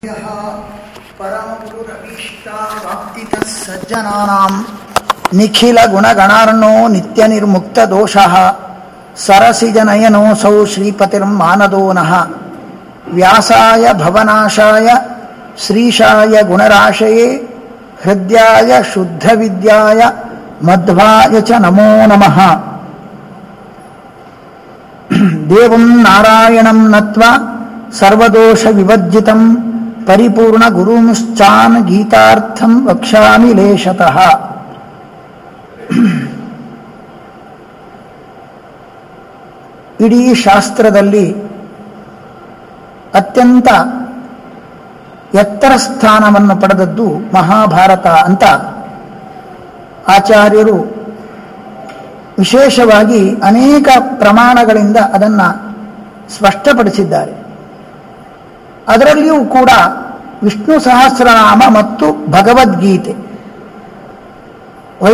यः परमगुरुरभीष्टावाप्तितः सज्जनानां निखिलगुणगणार्णो नित्यनिर्मुक्तदोषः सरसिजनयनोऽसौ श्रीपतिर्मानदो नः व्यासाय भवनाशाय श्रीशाय गुणराशये हृद्याय शुद्धविद्याय मध्वाय च नमो नमः देवं नारायणं नत्वा सर्वदोषविवर्जितं परिपूर्णगुरुंश्चान् गीतार्थं वक्ष्यामि लेशतः ಇಡೀ ಶಾಸ್ತ್ರದಲ್ಲಿ ಅತ್ಯಂತ ಎತ್ತರ ಸ್ಥಾನವನ್ನು ಪಡೆದದ್ದು ಮಹಾಭಾರತ ಅಂತ ಆಚಾರ್ಯರು ವಿಶೇಷವಾಗಿ ಅನೇಕ ಪ್ರಮಾಣಗಳಿಂದ ಅದನ್ನು ಸ್ಪಷ್ಟಪಡಿಸಿದ್ದಾರೆ ಅದರಲ್ಲಿಯೂ ಕೂಡ ವಿಷ್ಣು ಸಹಸ್ರನಾಮ ಮತ್ತು ಭಗವದ್ಗೀತೆ ವೈ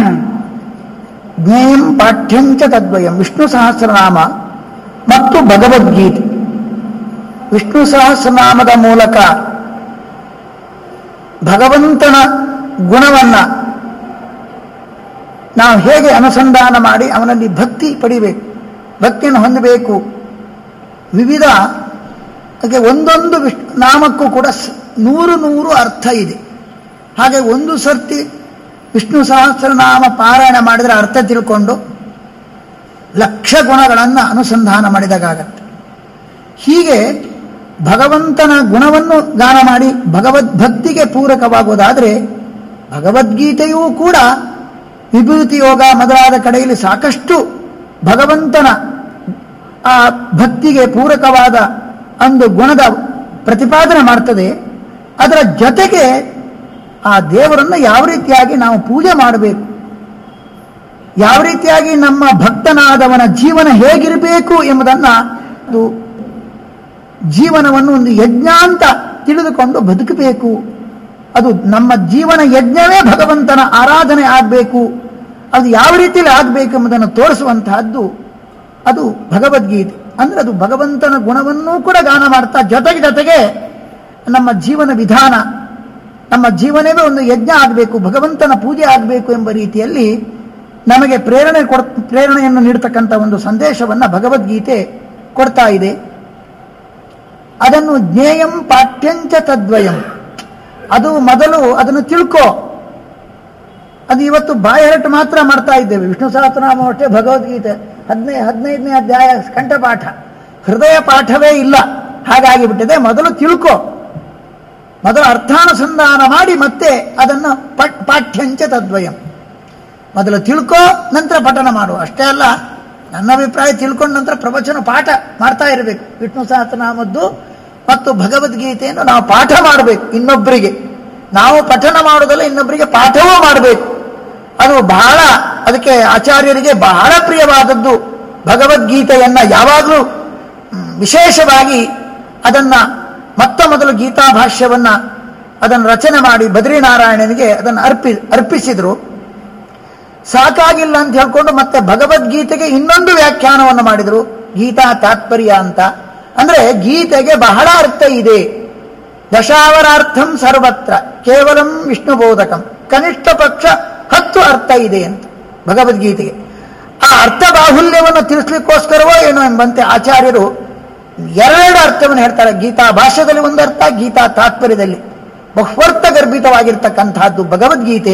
ಜ್ಞೇಯಂ ಪಾಠ್ಯಂಚ ತದ್ವಯಂ ವಿಷ್ಣು ಸಹಸ್ರನಾಮ ಮತ್ತು ಭಗವದ್ಗೀತೆ ವಿಷ್ಣು ಸಹಸ್ರನಾಮದ ಮೂಲಕ ಭಗವಂತನ ಗುಣವನ್ನ ನಾವು ಹೇಗೆ ಅನುಸಂಧಾನ ಮಾಡಿ ಅವನಲ್ಲಿ ಭಕ್ತಿ ಪಡಿಬೇಕು ಭಕ್ತಿಯನ್ನು ಹೊಂದಬೇಕು ವಿವಿಧ ಹಾಗೆ ಒಂದೊಂದು ವಿಷ್ಣು ನಾಮಕ್ಕೂ ಕೂಡ ನೂರು ನೂರು ಅರ್ಥ ಇದೆ ಹಾಗೆ ಒಂದು ಸರ್ತಿ ವಿಷ್ಣು ಸಹಸ್ರನಾಮ ಪಾರಾಯಣ ಮಾಡಿದರೆ ಅರ್ಥ ತಿಳ್ಕೊಂಡು ಲಕ್ಷ ಗುಣಗಳನ್ನು ಅನುಸಂಧಾನ ಮಾಡಿದಾಗತ್ತೆ ಹೀಗೆ ಭಗವಂತನ ಗುಣವನ್ನು ಗಾನ ಮಾಡಿ ಭಗವದ್ಭಕ್ತಿಗೆ ಪೂರಕವಾಗುವುದಾದರೆ ಭಗವದ್ಗೀತೆಯೂ ಕೂಡ ವಿಭೂತಿ ಯೋಗ ಮೊದಲಾದ ಕಡೆಯಲ್ಲಿ ಸಾಕಷ್ಟು ಭಗವಂತನ ಆ ಭಕ್ತಿಗೆ ಪೂರಕವಾದ ಒಂದು ಗುಣದ ಪ್ರತಿಪಾದನೆ ಮಾಡ್ತದೆ ಅದರ ಜೊತೆಗೆ ಆ ದೇವರನ್ನು ಯಾವ ರೀತಿಯಾಗಿ ನಾವು ಪೂಜೆ ಮಾಡಬೇಕು ಯಾವ ರೀತಿಯಾಗಿ ನಮ್ಮ ಭಕ್ತನಾದವನ ಜೀವನ ಹೇಗಿರಬೇಕು ಎಂಬುದನ್ನು ಅದು ಜೀವನವನ್ನು ಒಂದು ಯಜ್ಞ ಅಂತ ತಿಳಿದುಕೊಂಡು ಬದುಕಬೇಕು ಅದು ನಮ್ಮ ಜೀವನ ಯಜ್ಞವೇ ಭಗವಂತನ ಆರಾಧನೆ ಆಗಬೇಕು ಅದು ಯಾವ ರೀತಿಯಲ್ಲಿ ಆಗಬೇಕು ಎಂಬುದನ್ನು ತೋರಿಸುವಂತಹದ್ದು ಅದು ಭಗವದ್ಗೀತೆ ಅಂದ್ರೆ ಅದು ಭಗವಂತನ ಗುಣವನ್ನೂ ಕೂಡ ಗಾನ ಮಾಡ್ತಾ ಜೊತೆಗೆ ಜೊತೆಗೆ ನಮ್ಮ ಜೀವನ ವಿಧಾನ ನಮ್ಮ ಜೀವನವೇ ಒಂದು ಯಜ್ಞ ಆಗಬೇಕು ಭಗವಂತನ ಪೂಜೆ ಆಗಬೇಕು ಎಂಬ ರೀತಿಯಲ್ಲಿ ನಮಗೆ ಪ್ರೇರಣೆ ಕೊಡ್ ಪ್ರೇರಣೆಯನ್ನು ನೀಡತಕ್ಕಂಥ ಒಂದು ಸಂದೇಶವನ್ನು ಭಗವದ್ಗೀತೆ ಕೊಡ್ತಾ ಇದೆ ಅದನ್ನು ಜ್ಞೇಯಂ ಪಾಠ್ಯಂಚ ತದ್ವಯಂ ಅದು ಮೊದಲು ಅದನ್ನು ತಿಳ್ಕೋ ಅದು ಇವತ್ತು ಬಾಯಹರಟು ಮಾತ್ರ ಮಾಡ್ತಾ ಇದ್ದೇವೆ ವಿಷ್ಣು ಸಹಸ್ರನಾಮ ಅಷ್ಟೇ ಭಗವದ್ಗೀತೆ ಹದಿನೈ ಹದಿನೈದನೇ ಅಧ್ಯಾಯ ಕಂಠಪಾಠ ಹೃದಯ ಪಾಠವೇ ಇಲ್ಲ ಹಾಗಾಗಿ ಬಿಟ್ಟಿದೆ ಮೊದಲು ತಿಳ್ಕೋ ಮೊದಲು ಅರ್ಥಾನುಸಂಧಾನ ಮಾಡಿ ಮತ್ತೆ ಅದನ್ನು ಪಾಠ್ಯಂಚ ತದ್ವಯಂ ಮೊದಲು ತಿಳ್ಕೋ ನಂತರ ಪಠನ ಮಾಡು ಅಷ್ಟೇ ಅಲ್ಲ ನನ್ನ ಅಭಿಪ್ರಾಯ ತಿಳ್ಕೊಂಡ ನಂತರ ಪ್ರವಚನ ಪಾಠ ಮಾಡ್ತಾ ಇರಬೇಕು ವಿಷ್ಣು ಸಹಸ್ರನಾಮದ್ದು ಮತ್ತು ಭಗವದ್ಗೀತೆಯನ್ನು ನಾವು ಪಾಠ ಮಾಡಬೇಕು ಇನ್ನೊಬ್ಬರಿಗೆ ನಾವು ಪಠನ ಮಾಡೋದಲ್ಲ ಇನ್ನೊಬ್ಬರಿಗೆ ಪಾಠವೂ ಮಾಡಬೇಕು ಅದು ಬಹಳ ಅದಕ್ಕೆ ಆಚಾರ್ಯರಿಗೆ ಬಹಳ ಪ್ರಿಯವಾದದ್ದು ಭಗವದ್ಗೀತೆಯನ್ನ ಯಾವಾಗಲೂ ವಿಶೇಷವಾಗಿ ಅದನ್ನ ಮೊತ್ತ ಮೊದಲು ಗೀತಾ ಭಾಷ್ಯವನ್ನ ಅದನ್ನು ರಚನೆ ಮಾಡಿ ಬದ್ರಿನಾರಾಯಣನಿಗೆ ಅದನ್ನು ಅರ್ಪಿ ಅರ್ಪಿಸಿದ್ರು ಸಾಕಾಗಿಲ್ಲ ಅಂತ ಹೇಳ್ಕೊಂಡು ಮತ್ತೆ ಭಗವದ್ಗೀತೆಗೆ ಇನ್ನೊಂದು ವ್ಯಾಖ್ಯಾನವನ್ನು ಮಾಡಿದ್ರು ಗೀತಾ ತಾತ್ಪರ್ಯ ಅಂತ ಅಂದ್ರೆ ಗೀತೆಗೆ ಬಹಳ ಅರ್ಥ ಇದೆ ದಶಾವರಾರ್ಥಂ ಸರ್ವತ್ರ ಕೇವಲಂ ವಿಷ್ಣು ಬೋಧಕಂ ಕನಿಷ್ಠ ಪಕ್ಷ ಹತ್ತು ಅರ್ಥ ಇದೆ ಅಂತ ಭಗವದ್ಗೀತೆಗೆ ಆ ಅರ್ಥ ಬಾಹುಲ್ಯವನ್ನು ತಿಳಿಸ್ಲಿಕ್ಕೋಸ್ಕರವೋ ಏನೋ ಎಂಬಂತೆ ಆಚಾರ್ಯರು ಎರಡು ಅರ್ಥವನ್ನು ಹೇಳ್ತಾರೆ ಗೀತಾ ಭಾಷ್ಯದಲ್ಲಿ ಒಂದು ಅರ್ಥ ಗೀತಾ ತಾತ್ಪರ್ಯದಲ್ಲಿ ಬಹುವರ್ಥ ಗರ್ಭಿತವಾಗಿರ್ತಕ್ಕಂತಹದ್ದು ಭಗವದ್ಗೀತೆ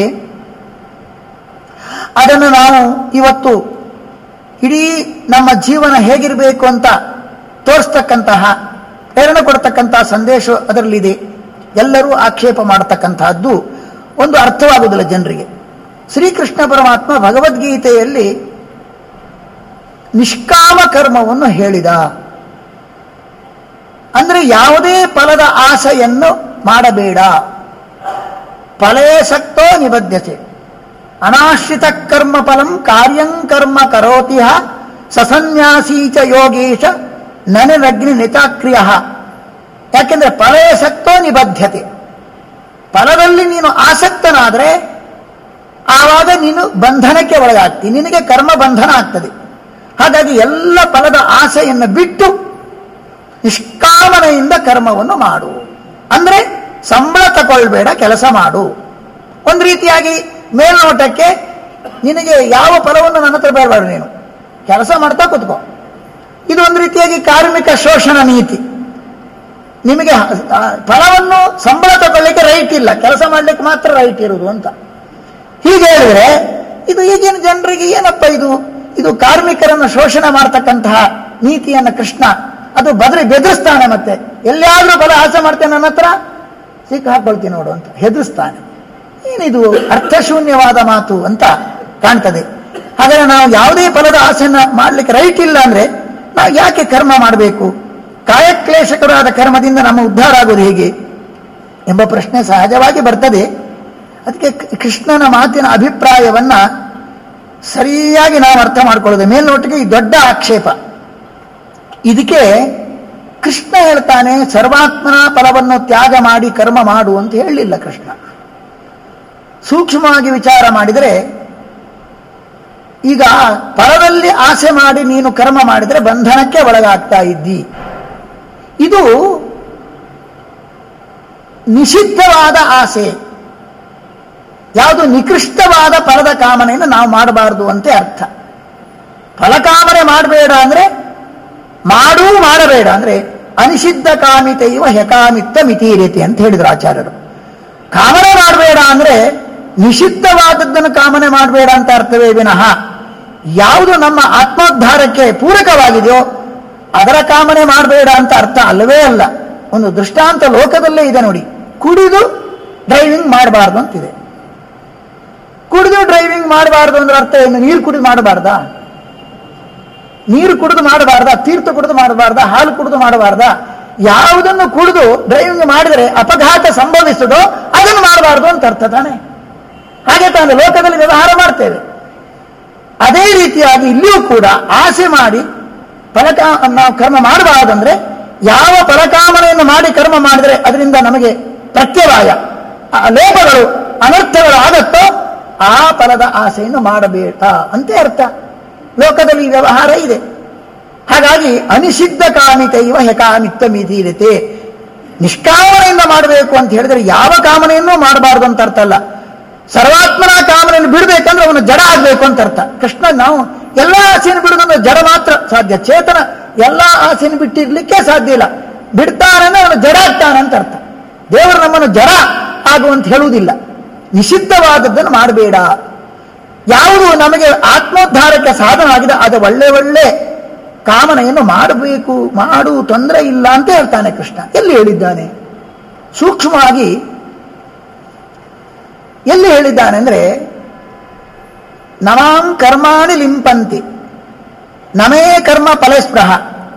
ಅದನ್ನು ನಾವು ಇವತ್ತು ಇಡೀ ನಮ್ಮ ಜೀವನ ಹೇಗಿರಬೇಕು ಅಂತ ತೋರಿಸ್ತಕ್ಕಂತಹ ಪ್ರೇರಣೆ ಕೊಡ್ತಕ್ಕಂತಹ ಸಂದೇಶ ಅದರಲ್ಲಿದೆ ಎಲ್ಲರೂ ಆಕ್ಷೇಪ ಮಾಡತಕ್ಕಂತಹದ್ದು ಒಂದು ಅರ್ಥವಾಗುವುದಿಲ್ಲ ಜನರಿಗೆ ಶ್ರೀಕೃಷ್ಣ ಪರಮಾತ್ಮ ಭಗವದ್ಗೀತೆಯಲ್ಲಿ ನಿಷ್ಕಾಮ ಕರ್ಮವನ್ನು ಹೇಳಿದ ಅಂದ್ರೆ ಯಾವುದೇ ಫಲದ ಆಸೆಯನ್ನು ಮಾಡಬೇಡ ಫಲೇಸಕ್ತೋ ನಿಬದ್ಧತೆ ಅನಾಶ್ರಿತ ಕರ್ಮ ಫಲಂ ಕಾರ್ಯಂ ಕರ್ಮ ಕರೋತಿಹ ಸಸನ್ಯಾಸೀಚ ಯೋಗೇಶ ನನನಗ್ನಿ ನಿತಾಕ್ರಿಯ ಯಾಕೆಂದ್ರೆ ಫಲೇಸಕ್ತೋ ನಿಬದ್ಧತೆ ಫಲದಲ್ಲಿ ನೀನು ಆಸಕ್ತನಾದರೆ ಆವಾಗ ನೀನು ಬಂಧನಕ್ಕೆ ಒಳಗಾಗ್ತಿ ನಿನಗೆ ಕರ್ಮ ಬಂಧನ ಆಗ್ತದೆ ಹಾಗಾಗಿ ಎಲ್ಲ ಫಲದ ಆಸೆಯನ್ನು ಬಿಟ್ಟು ನಿಷ್ಕಾಮನೆಯಿಂದ ಕರ್ಮವನ್ನು ಮಾಡು ಅಂದ್ರೆ ಸಂಬಳ ತಗೊಳ್ಬೇಡ ಕೆಲಸ ಮಾಡು ಒಂದು ರೀತಿಯಾಗಿ ಮೇಲ್ನೋಟಕ್ಕೆ ನಿನಗೆ ಯಾವ ಫಲವನ್ನು ನನ್ನ ಹತ್ರ ಬೇಡಬೇಡ ನೀನು ಕೆಲಸ ಮಾಡ್ತಾ ಕೂತ್ಕೋ ಇದು ಒಂದು ರೀತಿಯಾಗಿ ಕಾರ್ಮಿಕ ಶೋಷಣ ನೀತಿ ನಿಮಗೆ ಆ, ಫಲವನ್ನು ಸಂಬಳ ತಗೊಳ್ಳಿಕ್ಕೆ ರೈಟ್ ಇಲ್ಲ ಕೆಲಸ ಮಾಡ್ಲಿಕ್ಕೆ ಮಾತ್ರ ರೈಟ್ ಇರುವುದು ಅಂತ ಹೀಗೆ ಹೇಳಿದ್ರೆ ಇದು ಈಗಿನ ಜನರಿಗೆ ಏನಪ್ಪ ಇದು ಇದು ಕಾರ್ಮಿಕರನ್ನು ಶೋಷಣೆ ಮಾಡ್ತಕ್ಕಂತಹ ನೀತಿಯನ್ನ ಕೃಷ್ಣ ಅದು ಬದಲಿ ಬೆದರಿಸ್ತಾನೆ ಮತ್ತೆ ಎಲ್ಲಿಯಾದ್ರೂ ಬಲ ಆಸೆ ಮಾಡ್ತೇನೆ ನನ್ನ ಹತ್ರ ಸಿಕ್ಕ ಹಾಕೊಳ್ತೀನಿ ನೋಡು ಅಂತ ಹೆದರಿಸ್ತಾನೆ ಏನಿದು ಅರ್ಥಶೂನ್ಯವಾದ ಮಾತು ಅಂತ ಕಾಣ್ತದೆ ಹಾಗಾದ್ರೆ ನಾವು ಯಾವುದೇ ಫಲದ ಆಸೆಯನ್ನ ಮಾಡ್ಲಿಕ್ಕೆ ರೈಟ್ ಇಲ್ಲ ಅಂದ್ರೆ ನಾವು ಯಾಕೆ ಕರ್ಮ ಮಾಡಬೇಕು ಕಾಯಕ್ಲೇಶಕರಾದ ಕರ್ಮದಿಂದ ನಮ್ಮ ಉದ್ಧಾರ ಆಗೋದು ಹೇಗೆ ಎಂಬ ಪ್ರಶ್ನೆ ಸಹಜವಾಗಿ ಬರ್ತದೆ ಅದಕ್ಕೆ ಕ- ಕೃಷ್ಣನ ಮಾತಿನ ಅಭಿಪ್ರಾಯವನ್ನ ಸರಿಯಾಗಿ ನಾವು ಅರ್ಥ ಮಾಡ್ಕೊಳ್ಳೋದು ಮೇಲ್ನೋಟಿಗೆ ಈ ದೊಡ್ಡ ಆಕ್ಷೇಪ ಇದಕ್ಕೆ ಕೃಷ್ಣ ಹೇಳ್ತಾನೆ ಸರ್ವಾತ್ಮನ ಫಲವನ್ನು ತ್ಯಾಗ ಮಾಡಿ ಕರ್ಮ ಮಾಡು ಅಂತ ಹೇಳಲಿಲ್ಲ ಕೃಷ್ಣ ಸೂಕ್ಷ್ಮವಾಗಿ ವಿಚಾರ ಮಾಡಿದರೆ ಈಗ ಫಲದಲ್ಲಿ ಆಸೆ ಮಾಡಿ ನೀನು ಕರ್ಮ ಮಾಡಿದರೆ ಬಂಧನಕ್ಕೆ ಒಳಗಾಗ್ತಾ ಇದ್ದಿ ಇದು ನಿಷಿದ್ಧವಾದ ಆಸೆ ಯಾವುದು ನಿಕೃಷ್ಟವಾದ ಫಲದ ಕಾಮನೆಯನ್ನು ನಾವು ಮಾಡಬಾರದು ಅಂತ ಅರ್ಥ ಫಲಕಾಮನೆ ಮಾಡಬೇಡ ಅಂದ್ರೆ ಮಾಡೂ ಮಾಡಬೇಡ ಅಂದ್ರೆ ಅನಿಷಿದ್ಧ ಕಾಮಿತೈವ ಹೆಕಾಮಿತ್ತ ಮಿತೀರಿತಿ ಅಂತ ಹೇಳಿದ್ರು ಆಚಾರ್ಯರು ಕಾಮನೆ ಮಾಡಬೇಡ ಅಂದ್ರೆ ನಿಷಿದ್ಧವಾದದ್ದನ್ನು ಕಾಮನೆ ಮಾಡಬೇಡ ಅಂತ ಅರ್ಥವೇ ವಿನಃ ಯಾವುದು ನಮ್ಮ ಆತ್ಮೋದ್ಧಾರಕ್ಕೆ ಪೂರಕವಾಗಿದೆಯೋ ಅದರ ಕಾಮನೆ ಮಾಡಬೇಡ ಅಂತ ಅರ್ಥ ಅಲ್ಲವೇ ಅಲ್ಲ ಒಂದು ದೃಷ್ಟಾಂತ ಲೋಕದಲ್ಲೇ ಇದೆ ನೋಡಿ ಕುಡಿದು ಡ್ರೈವಿಂಗ್ ಮಾಡಬಾರ್ದು ಅಂತಿದೆ ಕುಡಿದು ಡ್ರೈವಿಂಗ್ ಮಾಡಬಾರ್ದು ಅಂದ್ರೆ ಅರ್ಥ ಏನು ನೀರು ಕುಡಿದು ಮಾಡಬಾರ್ದಾ ನೀರು ಕುಡಿದು ಮಾಡಬಾರ್ದಾ ತೀರ್ಥ ಕುಡಿದು ಮಾಡಬಾರ್ದಾ ಹಾಲು ಕುಡಿದು ಮಾಡಬಾರ್ದಾ ಯಾವುದನ್ನು ಕುಡಿದು ಡ್ರೈವಿಂಗ್ ಮಾಡಿದರೆ ಅಪಘಾತ ಸಂಭವಿಸುದೋ ಅದನ್ನು ಮಾಡಬಾರ್ದು ಅಂತ ಅರ್ಥ ತಾನೆ ಹಾಗೆ ತಾನೆ ಲೋಕದಲ್ಲಿ ವ್ಯವಹಾರ ಮಾಡ್ತೇವೆ ಅದೇ ರೀತಿಯಾಗಿ ಇಲ್ಲಿಯೂ ಕೂಡ ಆಸೆ ಮಾಡಿ ಫಲಕಾ ನಾವು ಕರ್ಮ ಮಾಡಬಾರ್ದಂದ್ರೆ ಯಾವ ಫಲಕಾಮನೆಯನ್ನು ಮಾಡಿ ಕರ್ಮ ಮಾಡಿದರೆ ಅದರಿಂದ ನಮಗೆ ಪ್ರತ್ಯವಾಯ ಆ ಲೋಪಗಳು ಅನರ್ಥಗಳು ಆಗತ್ತೋ ಆ ಫಲದ ಆಸೆಯನ್ನು ಮಾಡಬೇಡ ಅಂತೆ ಅರ್ಥ ಲೋಕದಲ್ಲಿ ಈ ವ್ಯವಹಾರ ಇದೆ ಹಾಗಾಗಿ ಅನಿಷಿದ್ಧ ಕಾಮಿತೈವ ಹೆಕಾಮಿತ್ತ ಮಿತೀರತೆ ನಿಷ್ಕಾಮನೆಯಿಂದ ಮಾಡಬೇಕು ಅಂತ ಹೇಳಿದ್ರೆ ಯಾವ ಕಾಮನೆಯನ್ನೂ ಮಾಡಬಾರ್ದು ಅಂತ ಅರ್ಥ ಅಲ್ಲ ಸರ್ವಾತ್ಮನ ಕಾಮನೆಯನ್ನು ಬಿಡಬೇಕಂದ್ರೆ ಅವನು ಜಡ ಆಗ್ಬೇಕು ಅಂತ ಅರ್ಥ ಕೃಷ್ಣ ನಾವು ಎಲ್ಲ ಆಸೆಯನ್ನು ಬಿಡುವುದಂದ್ರೆ ಜಡ ಮಾತ್ರ ಸಾಧ್ಯ ಚೇತನ ಎಲ್ಲ ಆಸೆಯನ್ನು ಬಿಟ್ಟಿರ್ಲಿಕ್ಕೆ ಸಾಧ್ಯ ಇಲ್ಲ ಬಿಡ್ತಾನೆ ಅವನು ಜಡ ಆಗ್ತಾನೆ ಅಂತ ಅರ್ಥ ದೇವರು ನಮ್ಮನ್ನು ಜಡ ಆಗುವಂತ ಹೇಳುವುದಿಲ್ಲ ನಿಷಿದ್ಧವಾದದ್ದನ್ನು ಮಾಡಬೇಡ ಯಾವುದು ನಮಗೆ ಆತ್ಮೋದ್ಧಾರಕ್ಕೆ ಸಾಧನ ಆಗಿದೆ ಅದು ಒಳ್ಳೆ ಒಳ್ಳೆ ಕಾಮನೆಯನ್ನು ಮಾಡಬೇಕು ಮಾಡು ತೊಂದರೆ ಇಲ್ಲ ಅಂತ ಹೇಳ್ತಾನೆ ಕೃಷ್ಣ ಎಲ್ಲಿ ಹೇಳಿದ್ದಾನೆ ಸೂಕ್ಷ್ಮವಾಗಿ ಎಲ್ಲಿ ಹೇಳಿದ್ದಾನೆ ಅಂದ್ರೆ ನಮಾಂ ಕರ್ಮಾಣಿ ಲಿಂಪಂತಿ ನಮೇ ಕರ್ಮ ಫಲಸ್ಪೃಹ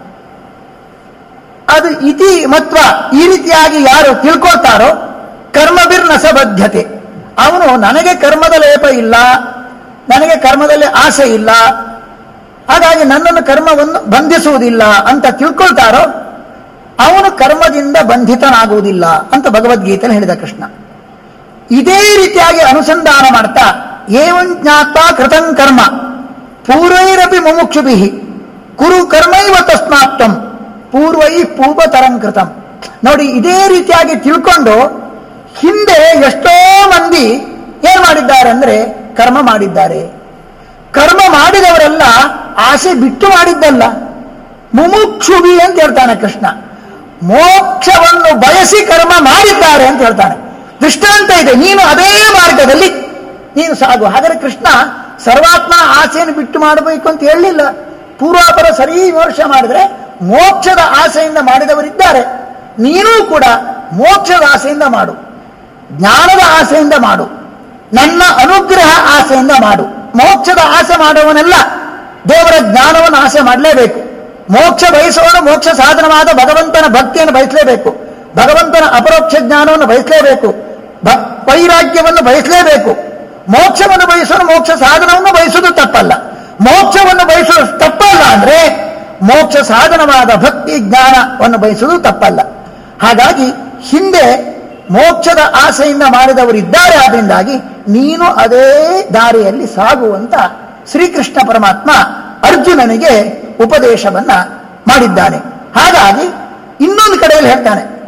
ಅದು ಇತಿ ಮತ್ವ ಈ ರೀತಿಯಾಗಿ ಯಾರು ತಿಳ್ಕೊಳ್ತಾರೋ ಕರ್ಮಬಿರ್ ನಸಬದ್ಧತೆ ಅವನು ನನಗೆ ಕರ್ಮದ ಲೇಪ ಇಲ್ಲ ನನಗೆ ಕರ್ಮದಲ್ಲಿ ಆಸೆ ಇಲ್ಲ ಹಾಗಾಗಿ ನನ್ನನ್ನು ಕರ್ಮವನ್ನು ಬಂಧಿಸುವುದಿಲ್ಲ ಅಂತ ತಿಳ್ಕೊಳ್ತಾರೋ ಅವನು ಕರ್ಮದಿಂದ ಬಂಧಿತನಾಗುವುದಿಲ್ಲ ಅಂತ ಭಗವದ್ಗೀತೆಯಲ್ಲಿ ಹೇಳಿದ ಕೃಷ್ಣ ಇದೇ ರೀತಿಯಾಗಿ ಅನುಸಂಧಾನ ಮಾಡ್ತಾ ಏವಂ ಜ್ಞಾತ ಕೃತಂ ಕರ್ಮ ಪೂರ್ವೈರಪಿ ಮುಮುಕ್ಷುಭಿ ಕುರು ಕರ್ಮೈವ ತಸ್ಮಾತ್ತಂ ಪೂರ್ವೈ ಪೂರ್ವತರಂ ಕೃತಂ ನೋಡಿ ಇದೇ ರೀತಿಯಾಗಿ ತಿಳ್ಕೊಂಡು ಹಿಂದೆ ಎಷ್ಟೋ ಮಂದಿ ಏನ್ ಮಾಡಿದ್ದಾರೆ ಅಂದ್ರೆ ಕರ್ಮ ಮಾಡಿದ್ದಾರೆ ಕರ್ಮ ಮಾಡಿದವರೆಲ್ಲ ಆಸೆ ಬಿಟ್ಟು ಮಾಡಿದ್ದಲ್ಲ ಮುಮುಕ್ಷುಭಿ ಅಂತ ಹೇಳ್ತಾನೆ ಕೃಷ್ಣ ಮೋಕ್ಷವನ್ನು ಬಯಸಿ ಕರ್ಮ ಮಾಡಿದ್ದಾರೆ ಅಂತ ಹೇಳ್ತಾನೆ ದೃಷ್ಟಾಂತ ಇದೆ ನೀನು ಅದೇ ಮಾರ್ಗದಲ್ಲಿ ನೀನು ಸಾಗು ಹಾಗಾದ್ರೆ ಕೃಷ್ಣ ಸರ್ವಾತ್ಮ ಆಸೆಯನ್ನು ಬಿಟ್ಟು ಮಾಡಬೇಕು ಅಂತ ಹೇಳಲಿಲ್ಲ ಪೂರ್ವಾಪರ ಸರಿ ವಿಮರ್ಶೆ ಮಾಡಿದ್ರೆ ಮೋಕ್ಷದ ಆಸೆಯಿಂದ ಮಾಡಿದವರಿದ್ದಾರೆ ನೀನೂ ಕೂಡ ಮೋಕ್ಷದ ಆಸೆಯಿಂದ ಮಾಡು ಜ್ಞಾನದ ಆಸೆಯಿಂದ ಮಾಡು ನನ್ನ ಅನುಗ್ರಹ ಆಸೆಯಿಂದ ಮಾಡು ಮೋಕ್ಷದ ಆಸೆ ಮಾಡುವವನೆಲ್ಲ ದೇವರ ಜ್ಞಾನವನ್ನು ಆಸೆ ಮಾಡಲೇಬೇಕು ಮೋಕ್ಷ ಬಯಸುವವನು ಮೋಕ್ಷ ಸಾಧನವಾದ ಭಗವಂತನ ಭಕ್ತಿಯನ್ನು ಬಯಸಲೇಬೇಕು ಭಗವಂತನ ಅಪರೋಕ್ಷ ಜ್ಞಾನವನ್ನು ಬಯಸಲೇಬೇಕು ಭ- ವೈರಾಗ್ಯವನ್ನು ಬಯಸಲೇಬೇಕು ಮೋಕ್ಷವನ್ನು ಬಯಸುವ ಮೋಕ್ಷ ಸಾಧನವನ್ನು ಬಯಸುವುದು ತಪ್ಪಲ್ಲ ಮೋಕ್ಷವನ್ನು ಬಯಸುವುದು ತಪ್ಪಲ್ಲ ಅಂದ್ರೆ ಮೋಕ್ಷ ಸಾಧನವಾದ ಭಕ್ತಿ ಜ್ಞಾನವನ್ನು ಬಯಸುವುದು ತಪ್ಪಲ್ಲ ಹಾಗಾಗಿ ಹಿಂದೆ ಮೋಕ್ಷದ ಆಸೆಯಿಂದ ಮಾಡಿದವರು ಇದ್ದಾರೆ ಆದ್ರಿಂದಾಗಿ ನೀನು ಅದೇ ದಾರಿಯಲ್ಲಿ ಸಾಗುವಂತ ಶ್ರೀಕೃಷ್ಣ ಪರಮಾತ್ಮ ಅರ್ಜುನನಿಗೆ ಉಪದೇಶವನ್ನ ಮಾಡಿದ್ದಾನೆ ಹಾಗಾಗಿ ಇನ್ನೊಂದು ಕಡೆಯಲ್ಲಿ ಹೇಳ್ತಾನೆ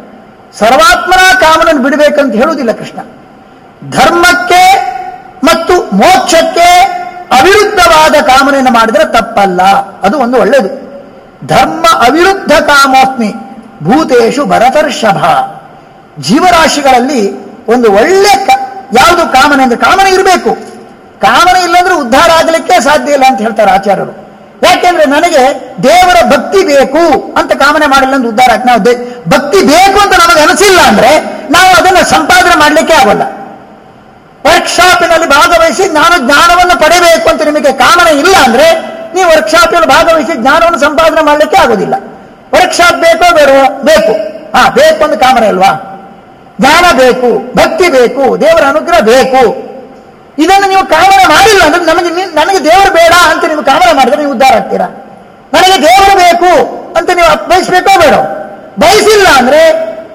ಸರ್ವಾತ್ಮನ ಕಾಮನನ್ನು ಬಿಡಬೇಕಂತ ಹೇಳುವುದಿಲ್ಲ ಕೃಷ್ಣ ಧರ್ಮಕ್ಕೆ ಮತ್ತು ಮೋಕ್ಷಕ್ಕೆ ಅವಿರುದ್ಧವಾದ ಕಾಮನೆಯನ್ನು ಮಾಡಿದರೆ ತಪ್ಪಲ್ಲ ಅದು ಒಂದು ಒಳ್ಳೆಯದು ಧರ್ಮ ಅವಿರುದ್ಧ ಕಾಮೋಸ್ಮಿ ಭೂತೇಶು ಭರತರ್ಷಭ ಜೀವರಾಶಿಗಳಲ್ಲಿ ಒಂದು ಒಳ್ಳೆ ಕ- ಯಾವುದು ಕಾಮನೆ ಅಂದ್ರೆ ಕಾಮನೆ ಇರಬೇಕು ಕಾಮನೆ ಇಲ್ಲಂದ್ರೆ ಉದ್ಧಾರ ಆಗಲಿಕ್ಕೆ ಸಾಧ್ಯ ಇಲ್ಲ ಅಂತ ಹೇಳ್ತಾರೆ ಆಚಾರ್ಯರು ಯಾಕೆಂದ್ರೆ ನನಗೆ ದೇವರ ಭಕ್ತಿ ಬೇಕು ಅಂತ ಕಾಮನೆ ಮಾಡಿಲ್ಲ ಅಂದ್ರೆ ಉದ್ಧಾರ ಆಗ್- ನಾವು ದೇ- ಭಕ್ತಿ ಬೇಕು ಅಂತ ನಮಗೆ ಅನಿಸಿಲ್ಲ ಅಂದ್ರೆ ನಾವು ಅದನ್ನು ಸಂಪಾದನೆ ಮಾಡಲಿಕ್ಕೆ ಆಗೋಲ್ಲ ವರ್ಕ್ಶಾಪಿನಲ್ಲಿ ಭಾಗವಹಿಸಿ ನಾನು ಜ್ಞಾನವನ್ನು ಪಡೆಯಬೇಕು ಅಂತ ನಿಮಗೆ ಕಾಮನೆ ಇಲ್ಲ ಅಂದ್ರೆ ನೀವು ವರ್ಕ್ಶಾಪಿನಲ್ಲಿ ಭಾಗವಹಿಸಿ ಜ್ಞಾನವನ್ನು ಸಂಪಾದನೆ ಮಾಡಲಿಕ್ಕೆ ಆಗೋದಿಲ್ಲ ವರ್ಕ್ಶಾಪ್ ಬೇಕೋ ಬೇಡವೋ ಬೇಕು ಹಾ ಬೇಕು ಅಂತ ಕಾಮನೆ ಅಲ್ವಾ ಜ್ಞಾನ ಬೇಕು ಭಕ್ತಿ ಬೇಕು ದೇವರ ಅನುಗ್ರಹ ಬೇಕು ಇದನ್ನು ನೀವು ಕಾಮನೆ ಮಾಡಿಲ್ಲ ಅಂದ್ರೆ ನಮಗೆ ನೀ- ನನಗೆ ದೇವರು ಬೇಡ ಅಂತ ನೀವು ಕಾಮನೆ ಮಾಡಿದ್ರೆ ನೀವು ಉದ್ಧಾರ ಆಗ್ತೀರಾ ನನಗೆ ದೇವರು ಬೇಕು ಅಂತ ನೀವು ಬಯಸ್ಬೇಕೋ ಬೇಡ ಬಯಸಿಲ್ಲ ಅಂದ್ರೆ